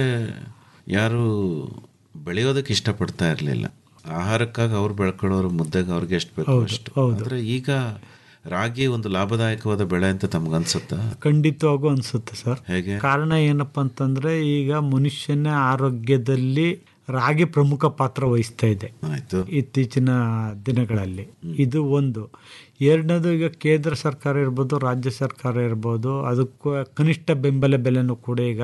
ಯಾರು ಬೆಳೆಯೋದಕ್ಕೆ ಇಷ್ಟಪಡ್ತಾ ಇರಲಿಲ್ಲ ಆಹಾರಕ್ಕಾಗಿ ಅವ್ರು ಬೆಳ್ಕೊಳ್ಳೋರು ಮುದ್ದೆಗೆ ಅವ್ರಿಗೆ ಎಷ್ಟು ಬೇಕು ಅಷ್ಟು ಆದ್ರೆ ಈಗ ರಾಗಿ ಒಂದು ಲಾಭದಾಯಕವಾದ ಬೆಳೆ ಅಂತ ತಮ್ಗನ್ಸುತ್ತಾ ಖಂಡಿತವಾಗೂ ಅನಿಸುತ್ತೆ ಸರ್ ಹೇಗೆ ಕಾರಣ ಏನಪ್ಪ ಅಂತಂದ್ರೆ ಈಗ ಮನುಷ್ಯನ ಆರೋಗ್ಯದಲ್ಲಿ ರಾಗಿ ಪ್ರಮುಖ ಪಾತ್ರ ವಹಿಸ್ತಾ ಇದೆ ಆಯ್ತು ಇತ್ತೀಚಿನ ದಿನಗಳಲ್ಲಿ ಇದು ಒಂದು ಎರಡನೇದು ಈಗ ಕೇಂದ್ರ ಸರ್ಕಾರ ಇರ್ಬೋದು ರಾಜ್ಯ ಸರ್ಕಾರ ಇರ್ಬೋದು ಅದಕ್ಕೂ ಕನಿಷ್ಠ ಬೆಂಬಲ ಬೆಲೆನೂ ಕೂಡ ಈಗ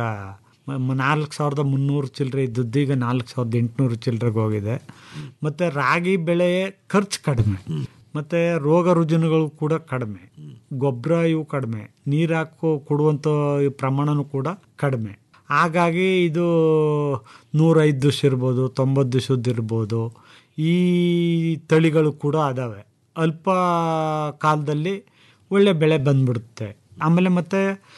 ನಾಲ್ಕು ಸಾವಿರದ ಮುನ್ನೂರು ಚಿಲ್ಲರೆ ಇದ್ದದ್ದು ಈಗ ನಾಲ್ಕು ಸಾವಿರದ ಎಂಟುನೂರು ಚಿಲ್ಲರೆಗೆ ಹೋಗಿದೆ ಮತ್ತು ರಾಗಿ ಬೆಳೆ ಖರ್ಚು ಕಡಿಮೆ ಮತ್ತು ರೋಗ ರುಜಿನಗಳು ಕೂಡ ಕಡಿಮೆ ಗೊಬ್ಬರ ಇವು ಕಡಿಮೆ ನೀರು ಹಾಕೋ ಕೊಡುವಂಥ ಈ ಪ್ರಮಾಣನೂ ಕೂಡ ಕಡಿಮೆ ಹಾಗಾಗಿ ಇದು ನೂರೈದು ದಿವಸ ಇರ್ಬೋದು ತೊಂಬತ್ತು ದಿವಸದ್ದು ಇರ್ಬೋದು ಈ ತಳಿಗಳು ಕೂಡ ಅದಾವೆ ಅಲ್ಪ ಕಾಲದಲ್ಲಿ ಒಳ್ಳೆ ಬೆಳೆ ಬಂದ್ಬಿಡುತ್ತೆ ಆಮೇಲೆ ಮತ್ತು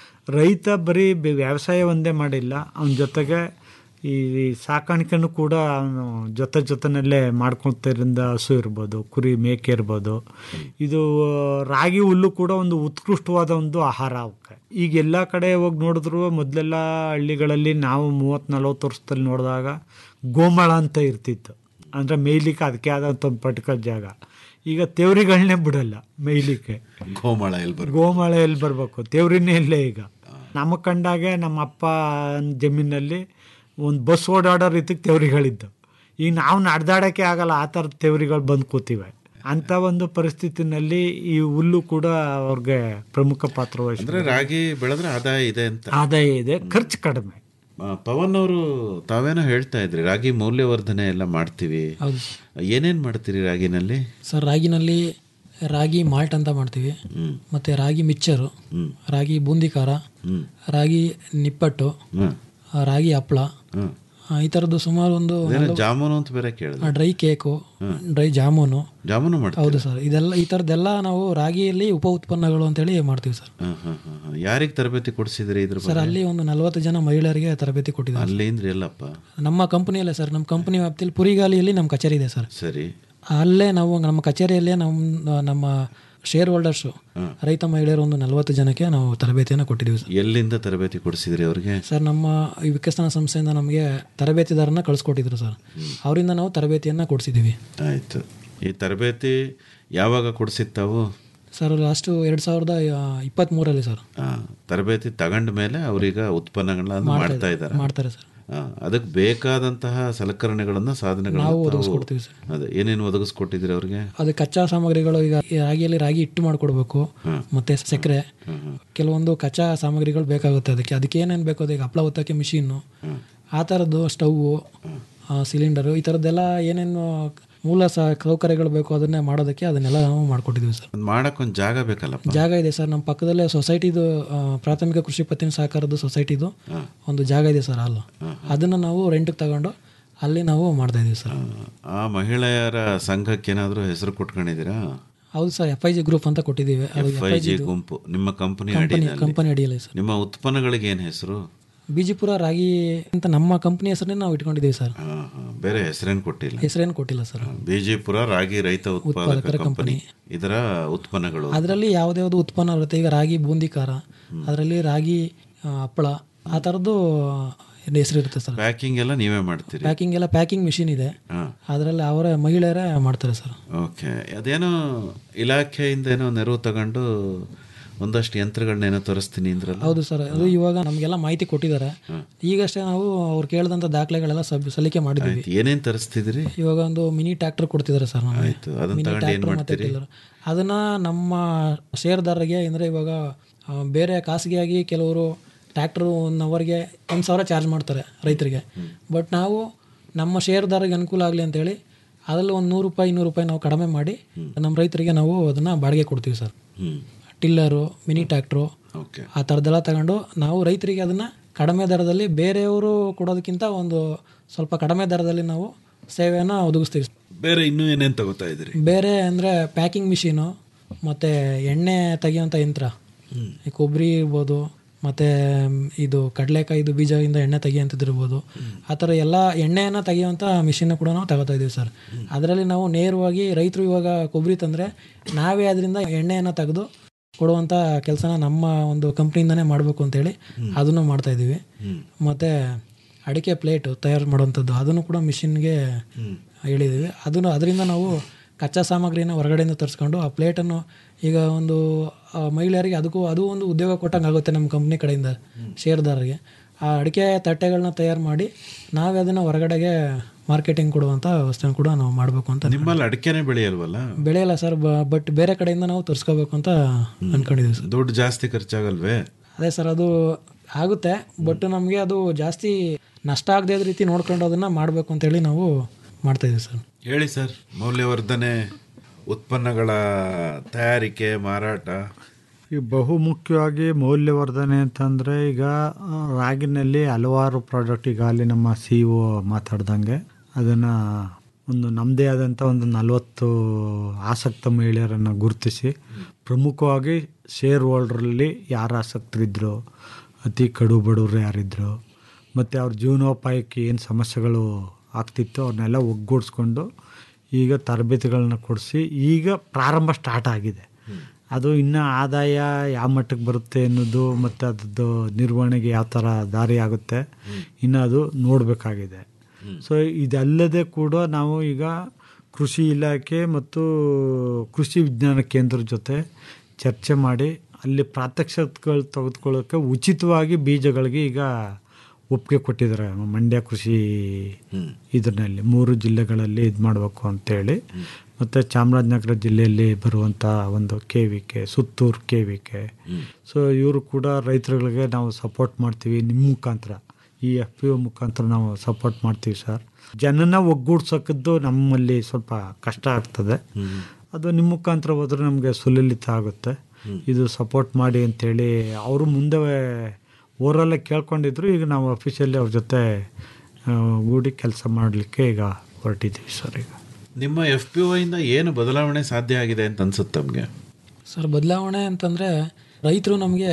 ರೈತ ಬರೀ ಬೆ- ವ್ಯವಸಾಯ ಒಂದೇ ಮಾಡಿಲ್ಲ ಅವನ ಜೊತೆಗೆ ಈ ಸಾಕಾಣಿಕೆನೂ ಕೂಡ ಅವನು ಜೊತೆ ಜೊತೆನಲ್ಲೇ ಮಾಡ್ಕೊಳ್ತಿರಿಂದ ಹಸು ಇರ್ಬೋದು ಕುರಿ ಮೇಕೆ ಇರ್ಬೋದು ಇದು ರಾಗಿ ಹುಲ್ಲು ಕೂಡ ಒಂದು ಉತ್ಕೃಷ್ಟವಾದ ಒಂದು ಆಹಾರ ಅವಕ್ಕೆ ಈಗ ಎಲ್ಲ ಕಡೆ ಹೋಗಿ ನೋಡಿದ್ರು ಮೊದಲೆಲ್ಲ ಹಳ್ಳಿಗಳಲ್ಲಿ ನಾವು ಮೂವತ್ತು ನಲ್ವತ್ತು ವರ್ಷದಲ್ಲಿ ನೋಡಿದಾಗ ಗೋಮಾಳ ಅಂತ ಇರ್ತಿತ್ತು ಅಂದರೆ ಮೇಯ್ಲಿಕ್ಕೆ ಅದಕ್ಕೆ ಆದಂಥ ಒಂದು ಪರ್ಟಿಕ್ಯುಲರ್ ಜಾಗ ಈಗ ತೇವ್ರಿಗಳನ್ನೇ ಬಿಡಲ್ಲ ಮೇಯ್ಲಿಕ್ಕೆ ಗೋಮಾಳ ಎಲ್ಲಿ ಬರ್ ಗೋಮಾಳ ಎಲ್ಲಿ ಬರಬೇಕು ತೇವ್ರಿನೇ ಇಲ್ಲೇ ಈಗ ನಮಗೆ ಕಂಡಾಗೆ ನಮ್ಮ ಅಪ್ಪ ಜಮೀನಲ್ಲಿ ಒಂದು ಬಸ್ ಓಡಾಡೋ ರೀತಿಗೆ ತೇವ್ರಿಗಳಿದ್ದು ಈಗ ನಾವು ನಡೆದಾಡೋಕ್ಕೆ ಆಗಲ್ಲ ಆ ಥರದ ತೇವ್ರಿಗಳು ಬಂದು ಕೂತಿವೆ ಅಂಥ ಒಂದು ಪರಿಸ್ಥಿತಿನಲ್ಲಿ ಈ ಹುಲ್ಲು ಕೂಡ ಅವ್ರಿಗೆ ಪ್ರಮುಖ ಪಾತ್ರ ಅಂದ್ರೆ ವಹಿಸ್ತದೆ ರಾಗಿ ಬೆಳೆದ್ರೆ ಆದಾಯ ಇದೆ ಅಂತ ಆದಾಯ ಇದೆ ಖರ್ಚು ಕಡಿಮೆ ಆ, ಪವನ್ ಅವರು ತಾವೇನೋ ಹೇಳ್ತಾ ಇದ್ರಿ ರಾಗಿ ಮೌಲ್ಯವರ್ಧನೆ ಎಲ್ಲ ಮಾಡ್ತೀವಿ ಹೌದು ಏನೇನ್ ಮಾಡ್ತೀರಿ ರಾಗಿನಲ್ಲಿ ಸರ್ ರಾಗಿನಲ್ಲಿ ರಾಗಿ ಮಾಲ್ಟ್ ಅಂತ ಮಾಡ್ತೀವಿ ಮತ್ತು ರಾಗಿ ಮಿಕ್ಚರು ರಾಗಿ ಬೂಂದಿ ಖಾರ ರಾಗಿ ನಿಪ್ಪಟ್ಟು ಹ್ಮ್. ಆ, ರಾಗಿ ಹಪ್ಪಳ ಹ್ಮ್. ಆ, ಈ ಥರದ್ದು ಸುಮಾರು ಒಂದು ಅದೇನೋ ಜಾಮೂನು ಅಂತ ಬೇರೆ ಕೇಳಿದೆ dry cake dry jamun jamun ಮಾಡ್ತೀವಿ ಹೌದು ಸರ್ ಇದೆಲ್ಲ ಈ ಥರದ್ದೆಲ್ಲ ನಾವು ರಾಗಿಯಲ್ಲಿ ಉಪ ಉತ್ಪನ್ನಗಳು ಅಂತೇಳಿ ಮಾಡ್ತೀವಿ ಸರ್ ಯಾರಿಗೆ ತರಬೇತಿ ಕೊಡಿಸಿದ್ರಿ ಇದ್ರ ಸರ್ ಬಗ್ಗೆ ಅಲ್ಲಿ ಒಂದು ನಲವತ್ತು ಜನ ಮಹಿಳೆಯರಿಗೆ ತರಬೇತಿ ಕೊಟ್ಟಿದ್ದಾರೆ ಅಲ್ಲಿ ಅಂದ್ರೆ ಎಲ್ಲಪ್ಪ ನಮ್ಮ ಕಂಪನಿಯಲ್ಲೇ ಸರ್ ನಮ್ಮ ಕಂಪನಿ ವ್ಯಾಪ್ತಿಯಲ್ಲಿ ಪುರಿಗಾಲಿಯಲ್ಲಿ ನಮ್ಮ ಕಚೇರಿ ಇದೆ ಸರ್ ಸರಿ ಅಲ್ಲೇ ನಾವು ನಮ್ಮ ಕಚೇರಿಯಲ್ಲೇ ನಮ್ಮ ನಮ್ಮ ಶೇರ್ ಹೋಲ್ಡರ್ಸು ರೈತ ಮಹಿಳೆಯರು ಒಂದು ನಲವತ್ತು ಜನಕ್ಕೆ ನಾವು ತರಬೇತಿಯನ್ನು ಕೊಟ್ಟಿದ್ದೀವಿ ಸರ್ ಎಲ್ಲಿಂದ ತರಬೇತಿ ಕೊಡಿಸಿದ್ರಿ ಅವ್ರಿಗೆ ಸರ್ ನಮ್ಮ ಈ ವಿಕಸನ ಸಂಸ್ಥೆಯಿಂದ ನಮಗೆ ತರಬೇತಿದಾರನ ಕಳಿಸ್ಕೊಟ್ಟಿದ್ರು ಸರ್ ಅವರಿಂದ ನಾವು ತರಬೇತಿಯನ್ನು ಕೊಡಿಸಿದ್ದೀವಿ ಆಯ್ತು ಈ ತರಬೇತಿ ಯಾವಾಗ ಕೊಡಿಸಿತ್ತಾವು ಸರ್ ಲಾಸ್ಟು ಎರಡು ಸಾವಿರದ ಇಪ್ಪತ್ತ್ಮೂರರಲ್ಲಿ ಸರ್ ಆ, ತರಬೇತಿ ತಗೊಂಡ ಮೇಲೆ ಅವ್ರೀಗ ಉತ್ಪನ್ನಗಳನ್ನ ಮಾಡ್ತಾ ಇದ್ದಾರೆ ಮಾಡ್ತಾರೆ ಸರ್ ಅದಕ್ಕೆ ಬೇಕಾದಂತಹ ಸಲಕರಣೆಗಳನ್ನ ಸಾಧನೆಗಳನ್ನ ನಾವು ತಾವು- ಒದಗಿಸ್ಕೊಡ್ತೀವಿ ಸರ್. ಅದೇ ಏನೇನು ಒದಗಿಸ್ಕೊಟ್ಟಿದ್ರಿ ಅವ್ರಿಗೆ ಅದು ಕಚ್ಚಾ ಸಾಮಗ್ರಿಗಳು ಈಗ ಈ ರಾಗಿಯಲ್ಲಿ ರಾಗಿ ಹಿಟ್ಟು ಮಾಡಿಕೊಡ್ಬೇಕು ಮತ್ತೆ ಸಕ್ಕರೆ ಕೆಲವೊಂದು ಕಚ್ಚಾ ಸಾಮಗ್ರಿಗಳು ಬೇಕಾಗುತ್ತೆ ಅದಕ್ಕೆ ಅದಕ್ಕೆ ಏನೇನು ಬೇಕು ಅದಕ್ಕೆ ಹಪ್ಪಳ ಒತ್ತಕ್ಕೆ ಮಿಷಿನ್ನು ಆ ಥರದ್ದು ಸ್ಟವ್ವು ಸಿಲಿಂಡರು ಈ ಥರದ್ದೆಲ್ಲ ಏನೇನು ಮೂಲ ಸ ಸೌಕರ್ಯಗಳು ಬೇಕು ಅದನ್ನೇ ಮಾಡೋದಕ್ಕೆ ಅದನ್ನೆಲ್ಲ ನಾವು ಮಾಡಿಕೊಟ್ಟಿದ್ದೀವಿ ಸರ್ ಅದ್ ಮಾಡಕ್ ಒಂದ್ ಜಾಗ ಬೇಕಲ್ಲಪ್ಪ ಜಾಗ ಇದೆ ಸರ್ ನಮ್ಮ ಪಕ್ಕದಲ್ಲೇ ಸೊಸೈಟಿದು ಆ, ಪ್ರಾಥಮಿಕ ಕೃಷಿ ಪತ್ತಿನ ಸಹಕಾರದ ಸೊಸೈಟಿದು ಒಂದು ಜಾಗ ಇದೆ ಸರ್ ಅಲ್ಲ ಅದನ್ನು ನಾವು ರೆಂಟಿಗೆ ತಗೊಂಡು ಅಲ್ಲಿ ನಾವು ಮಾಡ್ತಾ ಇದೀವಿ ಸರ್ ಆ ಮಹಿಳೆಯರ ಸಂಘಕ್ಕೆ ಏನಾದರೂ ಹೆಸರು ಕೊಟ್ಕೊಂಡಿದ್ದೀರಾ ಹೌದು sir F I G group ಅಂತ ಕೊಟ್ಟಿದ್ದೀವಿ ಅದು ಎಫ್ ಐ ಜಿ ಗುಂಪು ನಿಮ್ಮ ಕಂಪನಿ ಕಂಪನಿ ಕಂಪನಿ ಅಡಿಯಲ್ಲಿ ಸರ್ ನಿಮ್ಮ ಉತ್ಪನ್ನಗಳಿಗೆ ಏನು ಹೆಸರು ಬಿಜಿಪುರ ರಾಗಿ ಅಂತ ನಮ್ಮ ಕಂಪನಿ ಹೆಸರನ್ನೇ ನಾವು ಇಟ್ಕೊಂಡಿದ್ದೀವಿ ಸರ್ ಹಾ, ಹಾ. ಬೇರೆ ಹೆಸರೇನು ಕೊಟ್ಟಿಲ್ಲ ಹೆಸರೇನು ಕೊಟ್ಟಿಲ್ಲ ಸರ್ ಬಿಜಿಪುರ ರಾಗಿ ರೈತ ಉತ್ಪಾದಕ ಕಂಪನಿ ಇದರ ಉತ್ಪನ್ನಗಳು ಅದರಲ್ಲಿ ಯಾವುದ್ಯಾವುದು ಉತ್ಪನ್ನ ಬರುತ್ತೆ ಈಗ ರಾಗಿ ಬೂಂದಿ ಖಾರ ಅದರಲ್ಲಿ ರಾಗಿ ಆ, ಹಪ್ಪಳ ಆ ಥರದ್ದು ಹೆಸರು ಇರುತ್ತೆ ಸರ್ ಪ್ಯಾಕಿಂಗ್ ಎಲ್ಲ ನೀವೇ ಮಾಡ್ತೀರಿ ಪ್ಯಾಕಿಂಗ್ ಎಲ್ಲ ಪ್ಯಾಕಿಂಗ್ ಮಿಷಿನ್ ಇದೆ ಹಾಂ ಅದರಲ್ಲಿ ಅವರೇ ಮಹಿಳೆಯರೇ ಮಾಡ್ತಾರೆ ಸರ್ ಓಕೆ ಅದೇನೋ ಇಲಾಖೆಯಿಂದ ಏನೋ ನೆರವು ತಗೊಂಡು ಒಂದಷ್ಟು ಯಂತ್ರಗಳನ್ನೇನೋ ತರಿಸ್ತೀನಿ ಅಂದ್ರಲ್ಲ ಹೌದು ಸರ್ ಅದು ಇವಾಗ ನಮಗೆಲ್ಲ ಮಾಹಿತಿ ಕೊಟ್ಟಿದ್ದಾರೆ ಈಗಷ್ಟೇ ನಾವು ಅವ್ರು ಕೇಳಿದಂಥ ದಾಖಲೆಗಳೆಲ್ಲ ಸಬ್ ಸಲ್ಲಿಕೆ ಮಾಡಿದ್ದೀವಿ ಆಯ್ತು ಏನೇನು ತರಿಸ್ತಿದ್ರಿ ಇವಾಗ ಒಂದು ಮಿನಿ ಟ್ರ್ಯಾಕ್ಟರ್ ಕೊಡ್ತಿದ್ದಾರೆ ಸರ್ ನಮಗೆ ಆಯ್ತು ಅದನ್ನ ಮಿನಿ ತಗೊಂಡು ಏನು ಟ್ರ್ಯಾಕ್ಟರ್ ಮತ್ತೆ ಮಾಡ್ತೀರಿ ಟಿಲ್ಲರ್ ಅದನ್ನ ನಮ್ಮ ಷೇರ್ದಾರರಿಗೆ ಅಂದರೆ ಇವಾಗ ಆ, ಬೇರೆ ಖಾಸಗಿಯಾಗಿ ಕೆಲವರು ಟ್ರ್ಯಾಕ್ಟರ್ ಒನ್ ಅವರ್ಗೆ ಒಂದು ಸಾವಿರ ಚಾರ್ಜ್ ಮಾಡ್ತಾರೆ ರೈತರಿಗೆ ಬಟ್ ನಾವು ನಮ್ಮ ಷೇರ್ದಾರಿಗೆ ಅನುಕೂಲ ಆಗಲಿ ಅಂತೇಳಿ ಅದರಲ್ಲಿ ಒಂದು ನೂರು ರೂಪಾಯಿ ಇನ್ನೂರು ರೂಪಾಯಿ ನಾವು ಕಡಿಮೆ ಮಾಡಿ ನಮ್ಮ ರೈತರಿಗೆ ನಾವು ಅದನ್ನು ಬಾಡಿಗೆ ಕೊಡ್ತೀವಿ ಸರ್ ಹ್ಞೂ ಟಿಲ್ಲರು ಮಿನಿ ಟ್ರ್ಯಾಕ್ಟ್ರು ಓಕೆ ಆ ಥರದ್ದೆಲ್ಲ ತಗೊಂಡು ನಾವು ರೈತರಿಗೆ ಅದನ್ನು ಕಡಿಮೆ ದರದಲ್ಲಿ ಬೇರೆಯವರು ಕೊಡೋದಕ್ಕಿಂತ ಒಂದು ಸ್ವಲ್ಪ ಕಡಿಮೆ ದರದಲ್ಲಿ ನಾವು ಸೇವೆಯನ್ನು ಒದಗಿಸ್ತೀವಿ ಬೇರೆ ಇನ್ನೂ ಏನೇನು ತಗೋತಾ ಇದ್ರಿ ಬೇರೆ ಅಂದರೆ ಪ್ಯಾಕಿಂಗ್ ಮಿಷಿನು ಮತ್ತು ಎಣ್ಣೆ ತೆಗಿಯೋಂಥ ಯಂತ್ರ ಈ ಕೊಬ್ಬರಿ ಇರ್ಬೋದು ಮತ್ತು ಇದು ಕಡಲೆಕಾಯಿದು ಬೀಜದಿಂದ ಎಣ್ಣೆ ತೆಗಿಯೋಂಥದ್ದು ಇರ್ಬೋದು ಆ ಥರ ಎಲ್ಲ ಎಣ್ಣೆಯನ್ನು ತೆಗಿಯೋಂಥ ಮಿಷಿನ್ನ ಕೂಡ ನಾವು ತಗೋತಾ ಇದ್ದೀವಿ ಸರ್ ಅದರಲ್ಲಿ ನಾವು ನೇರವಾಗಿ ರೈತರು ಇವಾಗ ಕೊಬ್ಬರಿ ತಂದರೆ ನಾವೇ ಅದರಿಂದ ಎಣ್ಣೆಯನ್ನು ತೆಗೆದು ಕೊಡುವಂಥ ಕೆಲಸನ ನಮ್ಮ ಒಂದು ಕಂಪ್ನಿಯಿಂದನೇ ಮಾಡಬೇಕು ಅಂತೇಳಿ ಅದನ್ನು ಮಾಡ್ತಾ ಇದ್ದೀವಿ ಮತ್ತು ಅಡಿಕೆ ಪ್ಲೇಟು ತಯಾರು ಮಾಡುವಂಥದ್ದು ಅದನ್ನು ಕೂಡ ಮಿಷಿನ್ಗೆ ಹೇಳಿದ್ದೀವಿ ಅದನ್ನು ಅದರಿಂದ ನಾವು ಕಚ್ಚಾ ಸಾಮಗ್ರಿನ ಹೊರಗಡೆಯಿಂದ ತರಿಸ್ಕೊಂಡು ಆ ಪ್ಲೇಟನ್ನು ಈಗ ಒಂದು ಆ, ಮಹಿಳೆಯರಿಗೆ ಅದಕ್ಕೂ ಅದು ಒಂದು ಉದ್ಯೋಗ ಕೊಟ್ಟಂಗೆ ಆಗುತ್ತೆ ನಮ್ಮ ಕಂಪ್ನಿ ಕಡೆಯಿಂದ ಷೇರ್ದಾರರಿಗೆ ಆ ಅಡಿಕೆ ತಟ್ಟೆಗಳನ್ನ ತಯಾರು ಮಾಡಿ ನಾವೇ ಅದನ್ನು ಹೊರಗಡೆಗೆ ಮಾರ್ಕೆಟಿಂಗ್ ಕೊಡುವಂಥ ವ್ಯವಸ್ಥೆ ಕೂಡ ನಾವು ಮಾಡಬೇಕು ಅಂತ ನಿಮ್ಮಲ್ಲಿ ಅಡಿಕೆನೇ ಬೆಳೆಯಲ್ವಲ್ಲ ಬೆಳೆಯಲ್ಲ ಸರ್ ಬಟ್ ಬೇರೆ ಕಡೆಯಿಂದ ನಾವು ತರಿಸ್ಕೋಬೇಕು ಅಂತ ಅನ್ಕೊಂಡಿದ್ದೀವಿ ಸರ್ ದುಡ್ಡು ಜಾಸ್ತಿ ಖರ್ಚಾಗಲ್ವೇ ಅದೇ ಸರ್ ಅದು ಆಗುತ್ತೆ ಬಟ್ ನಮಗೆ ಅದು ಜಾಸ್ತಿ ನಷ್ಟ ಆಗದೆ ರೀತಿ ನೋಡ್ಕೊಂಡು ಅದನ್ನು ಮಾಡಬೇಕು ಅಂತೇಳಿ ನಾವು ಮಾಡ್ತಾಯಿದ್ದೀವಿ ಸರ್ ಹೇಳಿ ಸರ್ ಮೌಲ್ಯವರ್ಧನೆ ಉತ್ಪನ್ನಗಳ ತಯಾರಿಕೆ ಮಾರಾಟ ಈ ಬಹು ಮುಖ್ಯವಾಗಿ ಮೌಲ್ಯವರ್ಧನೆ ಅಂತಂದರೆ ಈಗ ಆ, ರಾಗಿನಲ್ಲಿ ಹಲವಾರು ಪ್ರಾಡಕ್ಟ್ ಈಗ ಅಲ್ಲಿ ನಮ್ಮ ಸಿ ಒ ಮಾತಾಡ್ದಂಗೆ ಅದನ್ನು ಒಂದು ನಮ್ಮದೇ ಆದಂಥ ಒಂದು ನಲವತ್ತು ಆಸಕ್ತ ಮಹಿಳೆಯರನ್ನು ಗುರುತಿಸಿ ಪ್ರಮುಖವಾಗಿ ಶೇರ್ ಹೋಲ್ಡ್ರಲ್ಲಿ ಯಾರು ಆಸಕ್ತರಿದ್ದರು ಅತಿ ಕಡು ಬಡವರು ಯಾರಿದ್ರು ಮತ್ತು ಅವ್ರ ಜೀವನೋಪಾಯಕ್ಕೆ ಏನು ಸಮಸ್ಯೆಗಳು ಆಗ್ತಿತ್ತು ಅವ್ರನ್ನೆಲ್ಲ ಒಗ್ಗೂಡಿಸ್ಕೊಂಡು ಈಗ ತರಬೇತಿಗಳನ್ನ ಕೊಡಿಸಿ ಈಗ ಪ್ರಾರಂಭ ಸ್ಟಾರ್ಟ್ ಆಗಿದೆ ಅದು ಇನ್ನು ಆದಾಯ ಯಾವ ಮಟ್ಟಕ್ಕೆ ಬರುತ್ತೆ ಅನ್ನೋದು ಮತ್ತು ಅದ್ರದ್ದು ನಿರ್ವಹಣೆಗೆ ಯಾವ ಥರ ದಾರಿ ಆಗುತ್ತೆ ಇನ್ನು ಅದು ನೋಡಬೇಕಾಗಿದೆ ಸೊ ಇದಲ್ಲದೆ ಕೂಡ ನಾವು ಈಗ ಕೃಷಿ ಇಲಾಖೆ ಮತ್ತು ಕೃಷಿ ವಿಜ್ಞಾನ ಕೇಂದ್ರದ ಜೊತೆ ಚರ್ಚೆ ಮಾಡಿ ಅಲ್ಲಿ ಪ್ರಾತ್ಯಕ್ಷಿಕೆಗಳು ತೆಗೆದುಕೊಳ್ಳೋಕ್ಕೆ ಉಚಿತವಾಗಿ ಬೀಜಗಳಿಗೆ ಈಗ ಒಪ್ಪಿಗೆ ಕೊಟ್ಟಿದ್ದಾರೆ ಮಂಡ್ಯ ಕೃಷಿ ಇದರಲ್ಲಿ ಮೂರು ಜಿಲ್ಲೆಗಳಲ್ಲಿ ಇದು ಮಾಡಬೇಕು ಅಂತೇಳಿ ಮತ್ತು ಚಾಮರಾಜನಗರ ಜಿಲ್ಲೆಯಲ್ಲಿ ಬರುವಂಥ ಒಂದು K V K Suttur K V K so ಇವರು ಕೂಡ ರೈತರುಗಳಿಗೆ ನಾವು ಸಪೋರ್ಟ್ ಮಾಡ್ತೀವಿ ನಿಮ್ಮ ಮುಖಾಂತರ ಈ ಎಫ್ ಪಿ ಒ ಮುಖಾಂತರ ನಾವು ಸಪೋರ್ಟ್ ಮಾಡ್ತೀವಿ ಸರ್ ಜನನ ಒಗ್ಗೂಡ್ಸೋಕ್ಕದ್ದು ನಮ್ಮಲ್ಲಿ ಸ್ವಲ್ಪ ಕಷ್ಟ ಆಗ್ತದೆ ಅದು ನಿಮ್ಮ ಮುಖಾಂತರ ಹೋದ್ರೆ ನಮಗೆ ಸುಲಲಿತ ಆಗುತ್ತೆ ಇದು ಸಪೋರ್ಟ್ ಮಾಡಿ ಅಂತೇಳಿ ಅವರು ಮುಂದೆ ಓರಲ್ಲೇ ಕೇಳ್ಕೊಂಡಿದ್ರು ಈಗ ನಾವು ಅಫಿಷಿಯಲಿ ಅವ್ರ ಜೊತೆ ಆ, ಗೂಡಿ ಕೆಲಸ ಮಾಡಲಿಕ್ಕೆ ಈಗ ಹೊರಟಿದ್ದೀವಿ ಸರ್ ಈಗ ನಿಮ್ಮ ಎಫ್ ಪಿ ಇಂದ ಏನು ಬದಲಾವಣೆ ಸಾಧ್ಯ ಆಗಿದೆ ಅಂತ ಅನ್ಸುತ್ತೆ ತಮಗೆ ಸರ್ ಬದಲಾವಣೆ ಅಂತಂದರೆ ರೈತರು ನಮಗೆ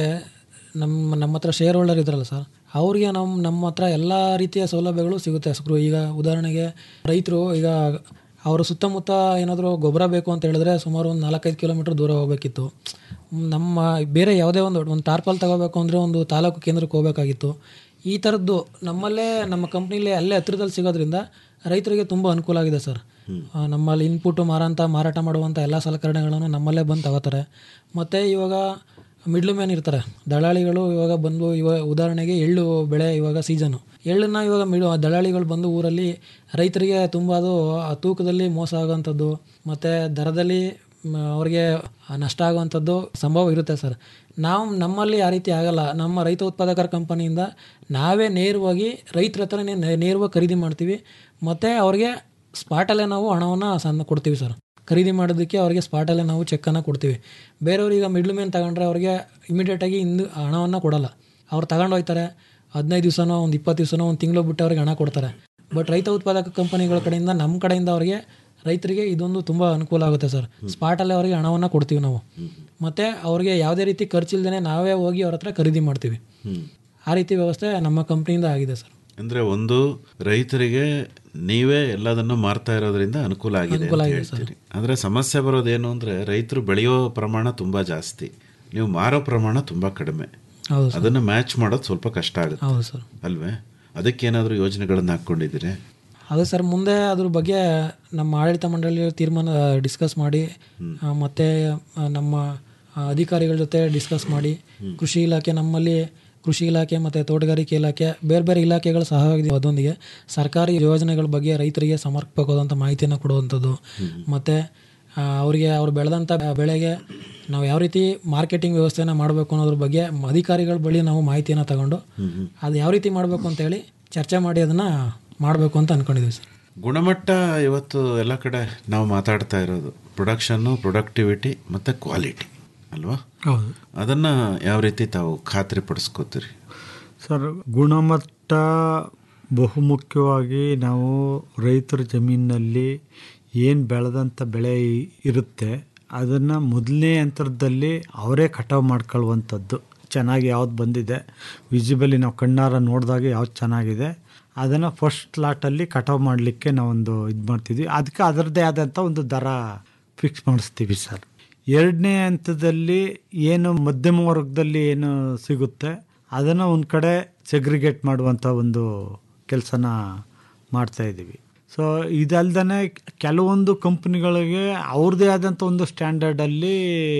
ನಮ್ಮ ನಮ್ಮ ಹತ್ರ ಶೇರ್ ಹೋಲ್ಡರ್ ಇದ್ರಲ್ಲ ಸರ್ ಅವ್ರಿಗೆ ನಮ್ಮ ನಮ್ಮ ಹತ್ರ ಎಲ್ಲ ರೀತಿಯ ಸೌಲಭ್ಯಗಳು ಸಿಗುತ್ತೆ ಸ್ಕ್ರೂ ಈಗ ಉದಾಹರಣೆಗೆ ರೈತರು ಈಗ ಅವರ ಸುತ್ತಮುತ್ತ ಏನಾದರೂ ಗೊಬ್ಬರ ಬೇಕು ಅಂತ ಹೇಳಿದ್ರೆ ಸುಮಾರು ಒಂದು ನಾಲ್ಕೈದು ಕಿಲೋಮೀಟ್ರ್ ದೂರ ಹೋಗಬೇಕಿತ್ತು ನಮ್ಮ ಬೇರೆ ಯಾವುದೇ ಒಂದು ಒಂದು ಟಾರ್ಪಲ್ ತಗೋಬೇಕು ಅಂದರೆ ಒಂದು ತಾಲೂಕು ಕೇಂದ್ರಕ್ಕೆ ಹೋಗಬೇಕಾಗಿತ್ತು ಈ ಥರದ್ದು ನಮ್ಮಲ್ಲೇ ನಮ್ಮ ಕಂಪ್ನಿಲೇ ಅಲ್ಲೇ ಹತ್ರದಲ್ಲಿ ಸಿಗೋದ್ರಿಂದ ರೈತರಿಗೆ ತುಂಬ ಅನುಕೂಲ ಆಗಿದೆ ಸರ್ ಆ, ನಮ್ಮಲ್ಲಿ ಇನ್ಪುಟ್ ಮಾರಾಂತ ಮಾರಾಟ ಮಾಡುವಂಥ ಎಲ್ಲ ಸಲಕರಣೆಗಳನ್ನು ನಮ್ಮಲ್ಲೇ ಬಂದು ತಗೋತಾರೆ ಮತ್ತು ಇವಾಗ ಮಿಡ್ಲ್ ಮ್ಯಾನ್ ಇರ್ತಾರೆ ದಳ್ಳಾಳಿಗಳು ಇವಾಗ ಬಂದು ಇವಾಗ ಉದಾಹರಣೆಗೆ ಎಳ್ಳು ಬೆಳೆ ಇವಾಗ ಸೀಸನು ಎಳ್ಳನ್ನು ಇವಾಗ ಮಿಡು ದಳ್ಳಾಳಿಗಳು ಬಂದು ಊರಲ್ಲಿ ರೈತರಿಗೆ ತುಂಬ ಅದು ಆ ತೂಕದಲ್ಲಿ ಮೋಸ ಆಗೋವಂಥದ್ದು ಮತ್ತು ದರದಲ್ಲಿ ಮ್, ಅವ್ರಿಗೆ ನಷ್ಟ ಆಗುವಂಥದ್ದು ಸಂಭವ ಇರುತ್ತೆ ಸರ್ ನಾವು ನಮ್ಮಲ್ಲಿ ಆ ರೀತಿ ಆಗಲ್ಲ ನಮ್ಮ ರೈತ ಉತ್ಪಾದಕರ ಕಂಪನಿಯಿಂದ ನಾವೇ ನೇರವಾಗಿ ರೈತರ ಹತ್ರನೇ ನೇ- ನೇರವಾಗಿ ಖರೀದಿ ಮಾಡ್ತೀವಿ ಮತ್ತು ಅವ್ರಿಗೆ ಸ್ಪಾಟಲ್ಲೇ ನಾವು ಹಣವನ್ನು ಸಣ್ಣ ಕೊಡ್ತೀವಿ ಸರ್ ಖರೀದಿ ಮಾಡೋದಕ್ಕೆ ಅವರಿಗೆ ಸ್ಪಾಟಲ್ಲೇ ನಾವು ಚೆಕ್ಕನ್ನು ಕೊಡ್ತೀವಿ ಬೇರೆಯವ್ರು ಈಗ ಮಿಡ್ಲ್ ಮ್ಯಾನ್ ತಗೊಂಡ್ರೆ ಅವ್ರಿಗೆ ಇಮಿಡಿಯೇಟಾಗಿ ಇಂದು ಹಣವನ್ನು ಕೊಡಲ್ಲ ಅವ್ರು ತಗೊಂಡು ಹೋಗ್ತಾರೆ ಹದಿನೈದು ದಿವಸನೋ ಒಂದು ಇಪ್ಪತ್ತು ದಿವಸನೋ ಒಂದು ತಿಂಗಳು ಬಿಟ್ಟು ಅವ್ರಿಗೆ ಹಣ ಕೊಡ್ತಾರೆ ಬಟ್ ರೈತ ಉತ್ಪಾದಕ ಕಂಪನಿಗಳ ಕಡೆಯಿಂದ ನಮ್ಮ ಕಡೆಯಿಂದ ಅವರಿಗೆ ರೈತರಿಗೆ ಇದೊಂದು ತುಂಬ ಅನುಕೂಲ ಆಗುತ್ತೆ ಸರ್ ಸ್ಪಾಟಲ್ಲೇ ಅವರಿಗೆ ಹಣವನ್ನು ಕೊಡ್ತೀವಿ ನಾವು ಮತ್ತು ಅವ್ರಿಗೆ ಯಾವುದೇ ರೀತಿ ಖರ್ಚಿಲ್ದೇ ನಾವೇ ಹೋಗಿ ಅವ್ರ ಹತ್ರ ಖರೀದಿ ಮಾಡ್ತೀವಿ ಆ ರೀತಿ ವ್ಯವಸ್ಥೆ ನಮ್ಮ ಕಂಪ್ನಿಯಿಂದ ಆಗಿದೆ ಸರ್ ಅಂದ್ರೆ ಒಂದು ರೈತರಿಗೆ ನೀವೇ ಎಲ್ಲದನ್ನು ಮಾರ್ತಾ ಇರೋದ್ರಿಂದ ಅನುಕೂಲ ಆಗಿದೆ ಅನುಕೂಲ ಅಂತ ಆಗಿದೆ ಸರ್. ಹೇಳ್ತೀರಿ ಆದ್ರೆ ಸಮಸ್ಯೆ ಬರೋದೇನು ಅಂದ್ರೆ ರೈತರು ಬೆಳೆಯೋ ಪ್ರಮಾಣ ತುಂಬಾ ಜಾಸ್ತಿ ನೀವು ಮಾರೋ ಪ್ರಮಾಣ ತುಂಬಾ ಕಡಿಮೆ ಹೌದು ಸರ್. ಅದನ್ನು ಮ್ಯಾಚ್ ಮಾಡೋದು ಸ್ವಲ್ಪ ಕಷ್ಟ ಆಗುತ್ತೆ ಹೌದು ಸರ್ ಅಲ್ವೇ ಅದಕ್ಕೇನಾದರೂ ಯೋಜನೆಗಳನ್ನು ಹಾಕ್ಕೊಂಡಿದ್ದೀರಿ ಅದೇ ಸರ್ ಮುಂದೆ ಅದ್ರ ಬಗ್ಗೆ ನಮ್ಮ ಆಡಳಿತ ಮಂಡಳಿ ತೀರ್ಮಾನ ಡಿಸ್ಕಸ್ ಮಾಡಿ ಆ, ಮತ್ತೆ ಆ, ನಮ್ಮ ಆ, ಅಧಿಕಾರಿಗಳ ಜೊತೆ ಡಿಸ್ಕಸ್ ಮಾಡಿ ಕೃಷಿ ಇಲಾಖೆ ನಮ್ಮಲ್ಲಿ ಕೃಷಿ ಇಲಾಖೆ ಮತ್ತು ತೋಟಗಾರಿಕೆ ಇಲಾಖೆ ಬೇರೆ ಬೇರೆ ಇಲಾಖೆಗಳ ಸಹಯೋಗ ಅದರೊಂದಿಗೆ ಸರ್ಕಾರಿ ಯೋಜನೆಗಳ ಬಗ್ಗೆ ರೈತರಿಗೆ ಸಮರ್ಪಕವಾದಂಥ ಮಾಹಿತಿಯನ್ನು ಕೊಡುವಂಥದ್ದು ಮತ್ತು ಅವರಿಗೆ ಅವ್ರು ಬೆಳೆದಂಥ ಬೆಳೆಗೆ ನಾವು ಯಾವ ರೀತಿ ಮಾರ್ಕೆಟಿಂಗ್ ವ್ಯವಸ್ಥೆನ ಮಾಡಬೇಕು ಅನ್ನೋದ್ರ ಬಗ್ಗೆ ಅಧಿಕಾರಿಗಳ ಬಳಿ ನಾವು ಮಾಹಿತಿಯನ್ನು ತಗೊಂಡು ಅದು ಯಾವ ರೀತಿ ಮಾಡಬೇಕು ಅಂತೇಳಿ ಚರ್ಚೆ ಮಾಡಿ ಅದನ್ನು ಮಾಡಬೇಕು ಅಂತ ಅಂದ್ಕೊಂಡಿದ್ದೀವಿ ಸರ್ ಗುಣಮಟ್ಟ ಇವತ್ತು ಎಲ್ಲ ಕಡೆ ನಾವು ಮಾತಾಡ್ತಾ ಇರೋದು ಪ್ರೊಡಕ್ಷನ್ನು ಪ್ರೊಡಕ್ಟಿವಿಟಿ ಮತ್ತು ಕ್ವಾಲಿಟಿ ಅಲ್ವಾ ಹೌದು ಅದನ್ನು ಯಾವ ರೀತಿ ತಾವು ಖಾತ್ರಿ ಪಡಿಸ್ಕೋತೀರಿ ಸರ್ ಗುಣಮಟ್ಟ ಬಹುಮುಖ್ಯವಾಗಿ ನಾವು ರೈತರ ಜಮೀನಿನಲ್ಲಿ ಏನು ಬೆಳೆದಂಥ ಬೆಳೆ ಇ- ಇರುತ್ತೆ ಅದನ್ನು ಮೊದಲನೇ ಹಂತದಲ್ಲಿ ಅವರೇ ಕಟಾವು ಮಾಡ್ಕೊಳ್ಳುವಂಥದ್ದು ಚೆನ್ನಾಗಿ ಯಾವ್ದು ಬಂದಿದೆ ವಿಸಿಬಲಿ ನಾವು ಕಣ್ಣಾರ ನೋಡಿದಾಗ ಯಾವ್ದು ಚೆನ್ನಾಗಿದೆ ಅದನ್ನು ಫಸ್ಟ್ ಲಾಟಲ್ಲಿ ಕಟಾವು ಮಾಡಲಿಕ್ಕೆ ನಾವೊಂದು ಇದು ಮಾಡ್ತಿದ್ವಿ ಅದಕ್ಕೆ ಅದರದ್ದೇ ಆದಂಥ ಒಂದು ದರ ಫಿಕ್ಸ್ ಮಾಡಿಸ್ತೀವಿ ಸರ್ ಎರಡನೇ ಹಂತದಲ್ಲಿ ಏನು ಮಧ್ಯಮ ವರ್ಗದಲ್ಲಿ ಏನು ಸಿಗುತ್ತೆ ಅದನ್ನು ಒಂದು ಕಡೆ ಸೆಗ್ರಿಗೇಟ್ ಮಾಡುವಂಥ ಒಂದು ಕೆಲಸನ ಮಾಡ್ತಾ ಇದ್ದೀವಿ ಸೊ ಇದಲ್ದೇ ಕೆಲವೊಂದು ಕಂಪ್ನಿಗಳಿಗೆ ಅವ್ರದ್ದೇ ಆದಂಥ ಒಂದು ಸ್ಟ್ಯಾಂಡರ್ಡಲ್ಲಿ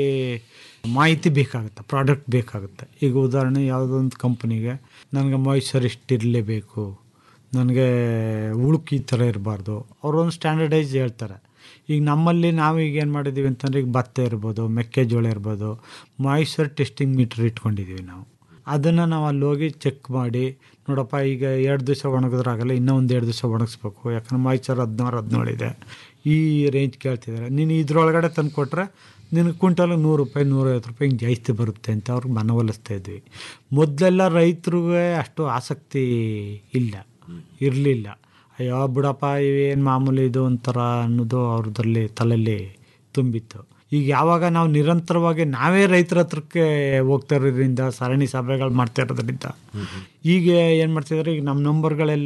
ಮಾಹಿತಿ ಬೇಕಾಗುತ್ತೆ ಪ್ರಾಡಕ್ಟ್ ಬೇಕಾಗುತ್ತೆ ಈಗ ಉದಾಹರಣೆ ಯಾವುದೋ ಒಂದು ಕಂಪ್ನಿಗೆ ನನಗೆ ಮಾಯ್ಶ್ಚರ್ ಇಷ್ಟಿರಲೇಬೇಕು ನನಗೆ ಉಳುಕು ಈ ಥರ ಇರಬಾರ್ದು ಅವರೊಂದು ಸ್ಟ್ಯಾಂಡರ್ಡೈಸ್ ಹೇಳ್ತಾರೆ ಈಗ ನಮ್ಮಲ್ಲಿ ನಾವು ಈಗ ಏನು ಮಾಡಿದ್ದೀವಿ ಅಂತಂದರೆ ಈಗ ಭತ್ತ ಇರ್ಬೋದು ಮೆಕ್ಕೆಜೋಳ ಇರ್ಬೋದು ಮಾಯ್ಶ್ಚರ್ ಟೆಸ್ಟಿಂಗ್ ಮೀಟ್ರ್ ಇಟ್ಕೊಂಡಿದ್ದೀವಿ ನಾವು ಅದನ್ನು ನಾವು ಅಲ್ಲಿ ಹೋಗಿ ಚೆಕ್ ಮಾಡಿ ನೋಡಪ್ಪ ಈಗ ಎರಡು ದಿವಸ ಒಣಗಿದ್ರಾಗಲ್ಲ ಇನ್ನೂ ಒಂದು ಎರಡು ದಿವಸ ಒಣಗಿಸ್ಬೇಕು ಯಾಕಂದ್ರೆ ಮಾಯ್ಚರ್ ಹದಿನಾರು ಹದಿನೇಳು ಇದೆ ಈ ರೇಂಜ್ ಕೇಳ್ತಿದ್ದಾರೆ ನೀನು ಇದ್ರೊಳಗಡೆ ತಂದು ಕೊಟ್ಟರೆ ನಿನಗೆ ಕ್ವಿಂಟಲ್ಗೆ ನೂರು ರೂಪಾಯಿ ನೂರೈವತ್ತು ರೂಪಾಯಿ ಹಿಂಗೆ ಜಾಸ್ತಿ ಬರುತ್ತೆ ಅಂತ ಅವ್ರಿಗೆ ಮನವೊಲಿಸ್ತಾ ಇದ್ವಿ ಮೊದಲೆಲ್ಲ ರೈತರಿಗೆ ಅಷ್ಟು ಆಸಕ್ತಿ ಇಲ್ಲ ಇರಲಿಲ್ಲ ಅಯ್ಯೋ ಬಿಡಪ್ಪ ಇವೇನು ಮಾಮೂಲಿ ಇದು ಒಂಥರ ಅನ್ನೋದು ಅವ್ರದ್ರಲ್ಲಿ ತಲೆಯಲ್ಲಿ ತುಂಬಿತ್ತು ಈಗ ಯಾವಾಗ ನಾವು ನಿರಂತರವಾಗಿ ನಾವೇ ರೈತರ ಹತ್ರಕ್ಕೆ ಹೋಗ್ತಾ ಇರೋದ್ರಿಂದ ಸರಣಿ ಸಭೆಗಳು ಮಾಡ್ತಾ ಇರೋದ್ರಿಂದ ಈಗ ಏನು ಮಾಡ್ತಿದ್ದಾರೆ ಈಗ ನಮ್ಮ ನಂಬರ್ಗಳೆಲ್ಲ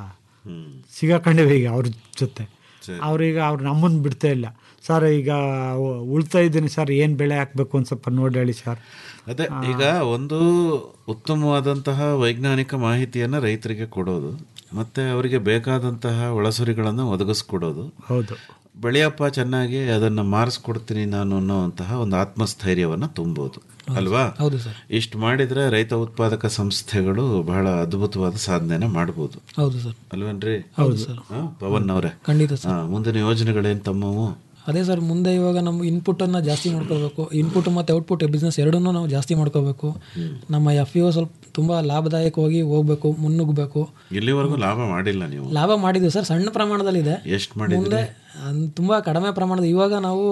ಸಿಗಾಕೊಂಡಿವೆ ಈಗ ಅವ್ರ ಜೊತೆ ಅವ್ರೀಗ ಅವ್ರು ನಮ್ಮನ್ನು ಬಿಡ್ತಾ ಇಲ್ಲ ಸರ್ ಈಗ ಉ- ಉಳ್ತಾ ಇದ್ದೀನಿ ಸರ್ ಏನು ಬೆಳೆ ಹಾಕಬೇಕು ಅಂತ ಸ್ವಲ್ಪ ನೋಡಿ ಹೇಳಿ ಸರ್ ಅದೇ ಈಗ ಒಂದು ಉತ್ತಮವಾದಂತಹ ವೈಜ್ಞಾನಿಕ ಮಾಹಿತಿಯನ್ನು ರೈತರಿಗೆ ಕೊಡೋದು ಮತ್ತೆ ಅವರಿಗೆ ಬೇಕಾದಂತಹ ಒಳಸುರಿಗಳನ್ನು ಒದಗಿಸ್ಕೊಡೋದು ಹೌದು ಬೆಳೆಯಪ್ಪ ಚೆನ್ನಾಗಿ ಅದನ್ನು ಮಾರಿಸ್ಕೊಡ್ತೀನಿ ನಾನು ಅನ್ನೋಂತಹ ಒಂದು ಆತ್ಮಸ್ಥೈರ್ಯವನ್ನು ತುಂಬೋದು ಅಲ್ವಾ ಹೌದು ಸರ್ ಇಷ್ಟು ಮಾಡಿದ್ರೆ ರೈತ ಉತ್ಪಾದಕ ಸಂಸ್ಥೆಗಳು ಬಹಳ ಅದ್ಭುತವಾದ ಸಾಧನೆನ ಮಾಡ್ಬೋದು ಹೌದು ಸರ್ ಅಲ್ವೇನ್ರಿ ಹೌದು ಸರ್. ಹಾ, ಪವನ್ ಅವರೇ ಖಂಡಿತ ಸರ್ ಹಾ, ಮುಂದಿನ ಯೋಜನೆಗಳೇನು ತಮ್ಮವು ಅದೇ ಸರ್ ಮುಂದೆ ಇವಾಗ ನಮ್ಮ ಇನ್ಪುಟನ್ನು ಜಾಸ್ತಿ ಮಾಡ್ಕೋಬೇಕು ಇನ್ಪುಟ್ ಮತ್ತು ಔಟ್ಪುಟ್ ಬಿಸ್ನೆಸ್ ಎರಡನ್ನೂ ನಾವು ಜಾಸ್ತಿ ಮಾಡ್ಕೋಬೇಕು ನಮ್ಮ ಎಫ್ ಇ ಸ್ವಲ್ಪ ತುಂಬ ಲಾಭದಾಯಕವಾಗಿ ಹೋಗ್ಬೇಕು ಮುನ್ನುಗ್ಗಬೇಕು ಇಲ್ಲಿವರೆಗೂ ಲಾಭ ಮಾಡಿಲ್ಲ ನೀವು ಲಾಭ ಮಾಡಿದ್ವಿ ಸರ್ ಸಣ್ಣ ಪ್ರಮಾಣದಲ್ಲಿದೆ ಎಷ್ಟು ಮಾಡಿದ್ರಿ ಮುಂದೆ ಅನ್- ತುಂಬಾ ಕಡಿಮೆ ಪ್ರಮಾಣದ ಇವಾಗ ನಾವು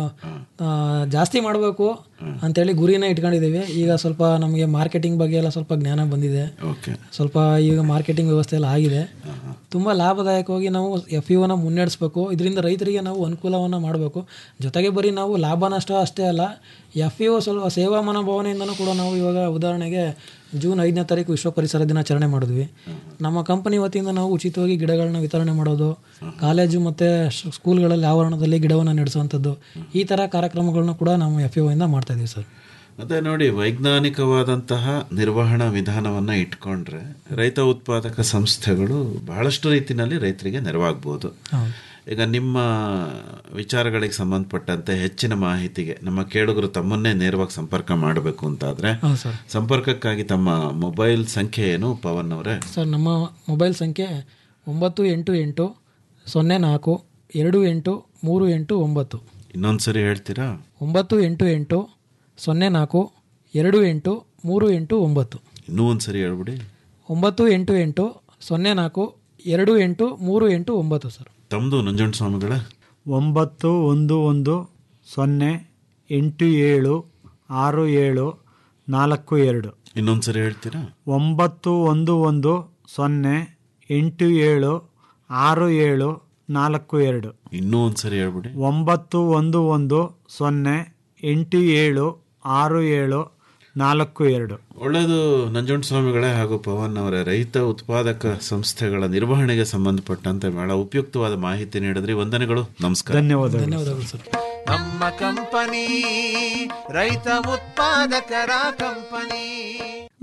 ಆ, ಜಾಸ್ತಿ ಮಾಡಬೇಕು ಅಂತೇಳಿ ಗುರಿನ ಇಟ್ಕೊಂಡಿದ್ದೀವಿ ಈಗ ಸ್ವಲ್ಪ ನಮಗೆ ಮಾರ್ಕೆಟಿಂಗ್ ಬಗ್ಗೆ ಎಲ್ಲ ಸ್ವಲ್ಪ ಜ್ಞಾನ ಬಂದಿದೆ ಓಕೆ ಸ್ವಲ್ಪ ಈಗ ಮಾರ್ಕೆಟಿಂಗ್ ವ್ಯವಸ್ಥೆ ಎಲ್ಲ ಆಗಿದೆ ತುಂಬ ಲಾಭದಾಯಕವಾಗಿ ನಾವು ಎಫ್ ಯುವನ್ನ ಮುನ್ನಡೆಸಬೇಕು ಇದರಿಂದ ರೈತರಿಗೆ ನಾವು ಅನುಕೂಲವನ್ನು ಮಾಡಬೇಕು ಜೊತೆಗೆ ಬರೀ ನಾವು ಲಾಭ ನಷ್ಟ ಅಷ್ಟೇ ಅಲ್ಲ ಎಫ್ ಯು ಸ್ವಲ್ಪ ಸೇವಾ ಮನೋಭಾವನೆಯಿಂದನೂ ಕೂಡ ನಾವು ಇವಾಗ ಉದಾಹರಣೆಗೆ ಜೂನ್ ಐದನೇ ತಾರೀಕು ವಿಶ್ವ ಪರಿಸರ ದಿನಾಚರಣೆ ಮಾಡಿದ್ವಿ ನಮ್ಮ ಕಂಪನಿ ವತಿಯಿಂದ ನಾವು ಉಚಿತವಾಗಿ ಗಿಡಗಳನ್ನ ವಿತರಣೆ ಮಾಡೋದು ಕಾಲೇಜು ಮತ್ತು ಸ್ಕೂಲ್ಗಳಲ್ಲಿ ಆವರಣದಲ್ಲಿ ಗಿಡವನ್ನು ನಡೆಸುವಂಥದ್ದು ಈ ಥರ ಕಾರ್ಯಕ್ರಮಗಳನ್ನ ಕೂಡ ನಾವು ಎಫ್ ಯು ಇಂದ ಮಾಡ್ತಾ ಇದೀವಿ ಸರ್ ಅದೇ ನೋಡಿ ವೈಜ್ಞಾನಿಕವಾದಂತಹ ನಿರ್ವಹಣಾ ವಿಧಾನವನ್ನ ಇಟ್ಕೊಂಡ್ರೆ ರೈತ ಉತ್ಪಾದಕ ಸಂಸ್ಥೆಗಳು ಬಹಳಷ್ಟು ರೀತಿಯಲ್ಲಿ ರೈತರಿಗೆ ನೆರವಾಗ್ಬೋದು ಈಗ ನಿಮ್ಮ ವಿಚಾರಗಳಿಗೆ ಸಂಬಂಧಪಟ್ಟಂತೆ ಹೆಚ್ಚಿನ ಮಾಹಿತಿಗೆ ನಮ್ಮ ಕೇಳುಗರು ತಮ್ಮನ್ನೇ ನೇರವಾಗಿ ಸಂಪರ್ಕ ಮಾಡಬೇಕು ಅಂತಾದ್ರೆ ಹೌದು ಸರ್ ಸಂಪರ್ಕಕ್ಕಾಗಿ ತಮ್ಮ ಮೊಬೈಲ್ ಸಂಖ್ಯೆ ಏನು ಪವನ್ ಅವರೇ ಸರ್ ನಮ್ಮ ಮೊಬೈಲ್ ಸಂಖ್ಯೆ ಒಂಬತ್ತು ಎಂಟು ಎಂಟು ಸೊನ್ನೆ ನಾಲ್ಕು ಎರಡು ಎಂಟು ಮೂರು ಎಂಟು ಒಂಬತ್ತು ಇನ್ನೊಂದ್ಸರಿ ಹೇಳ್ತೀರಾ ಒಂಬತ್ತು ಎಂಟು ಎಂಟು ಸೊನ್ನೆ ನಾಲ್ಕು ಎರಡು ಎಂಟು ಮೂರು ಎಂಟು ಒಂಬತ್ತು ಇನ್ನೂ ಒಂದ್ಸರಿ ಹೇಳ್ಬಿಡಿ ಒಂಬತ್ತು ಎಂಟು ಎಂಟು ಸೊನ್ನೆ ನಾಲ್ಕು ಎರಡು ಎಂಟು ಮೂರು ಎಂಟು ಒಂಬತ್ತು ಸರ್ ತಮ್ಮದು ನಂಜುಂಡ ಸ್ವಾಮಿಗಳೇ ಒಂಬತ್ತು ಒಂದು ಒಂದು ಸೊನ್ನೆ ಎಂಟು ಏಳು ಆರು ಏಳು ನಾಲ್ಕು ಎರಡು ಇನ್ನೊಂದ್ಸರಿ ಹೇಳ್ತೀರಾ ಒಂಬತ್ತು ಒಂದು ಒಂದು ಸೊನ್ನೆ ಎಂಟು ಏಳು ಆರು ಏಳು ನಾಲ್ಕು ಎರಡು ಇನ್ನೂ ಒಂದ್ಸರಿ ಹೇಳ್ಬಿಡಿ ಒಂಬತ್ತು ಒಂದು ಒಂದು ಸೊನ್ನೆ ಎಂಟು ಏಳು ಆರು ಏಳು ನಾಲ್ಕು ಎರಡು ಒಳ್ಳೆಯದು ನಂಜುಂಡ ಸ್ವಾಮಿಗಳೇ ಹಾಗೂ ಪವನ್ ಅವರೇ ರೈತ ಉತ್ಪಾದಕ ಸಂಸ್ಥೆಗಳ ನಿರ್ವಹಣೆಗೆ ಸಂಬಂಧಪಟ್ಟಂತೆ ಬಹಳ ಉಪಯುಕ್ತವಾದ ಮಾಹಿತಿ ನೀಡಿದ್ರಿ ವಂದನೆಗಳು ನಮಸ್ಕಾರ ಧನ್ಯವಾದಗಳು ಧನ್ಯವಾದಗಳು ಸರ್ ನಮ್ಮ ಕಂಪನಿ ರೈತ ಉತ್ಪಾದಕರ ಕಂಪನಿ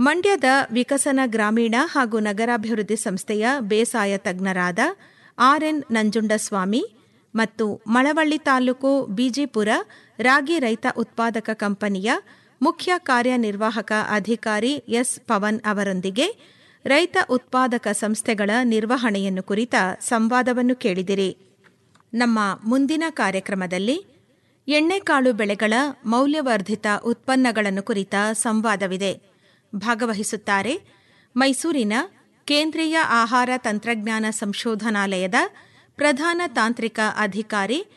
ಮಂಡ್ಯದ ವಿಕಸನ ಗ್ರಾಮೀಣ ಹಾಗೂ ನಗರಾಭಿವೃದ್ಧಿ ಸಂಸ್ಥೆಯ ಬೇಸಾಯ ತಜ್ಞರಾದ ಆರ್ಎನ್ ನಂಜುಂಡಸ್ವಾಮಿ ಮತ್ತು ಮಳವಳ್ಳಿ ತಾಲೂಕು ಬಿಜಿಪುರ ರಾಗಿ ರೈತ ಉತ್ಪಾದಕ ಕಂಪನಿಯ ಮುಖ್ಯ ಕಾರ್ಯನಿರ್ವಾಹಕ ಅಧಿಕಾರಿ ಎಸ್ ಪವನ್ ಅವರೊಂದಿಗೆ ರೈತ ಉತ್ಪಾದಕ ಸಂಸ್ಥೆಗಳ ನಿರ್ವಹಣೆಯನ್ನು ಕುರಿತ ಸಂವಾದವನ್ನು ಕೇಳಿದಿರಿ ನಮ್ಮ ಮುಂದಿನ ಕಾರ್ಯಕ್ರಮದಲ್ಲಿ ಎಣ್ಣೆಕಾಳು ಬೆಳೆಗಳ ಮೌಲ್ಯವರ್ಧಿತ ಉತ್ಪನ್ನಗಳನ್ನು ಕುರಿತ ಸಂವಾದವಿದೆ ಭಾಗವಹಿಸುತ್ತಾರೆ ಮೈಸೂರಿನ ಕೇಂದ್ರೀಯ ಆಹಾರ ತಂತ್ರಜ್ಞಾನ ಸಂಶೋಧನಾಲಯದ ಪ್ರಧಾನ ತಾಂತ್ರಿಕ ಅಧಿಕಾರಿ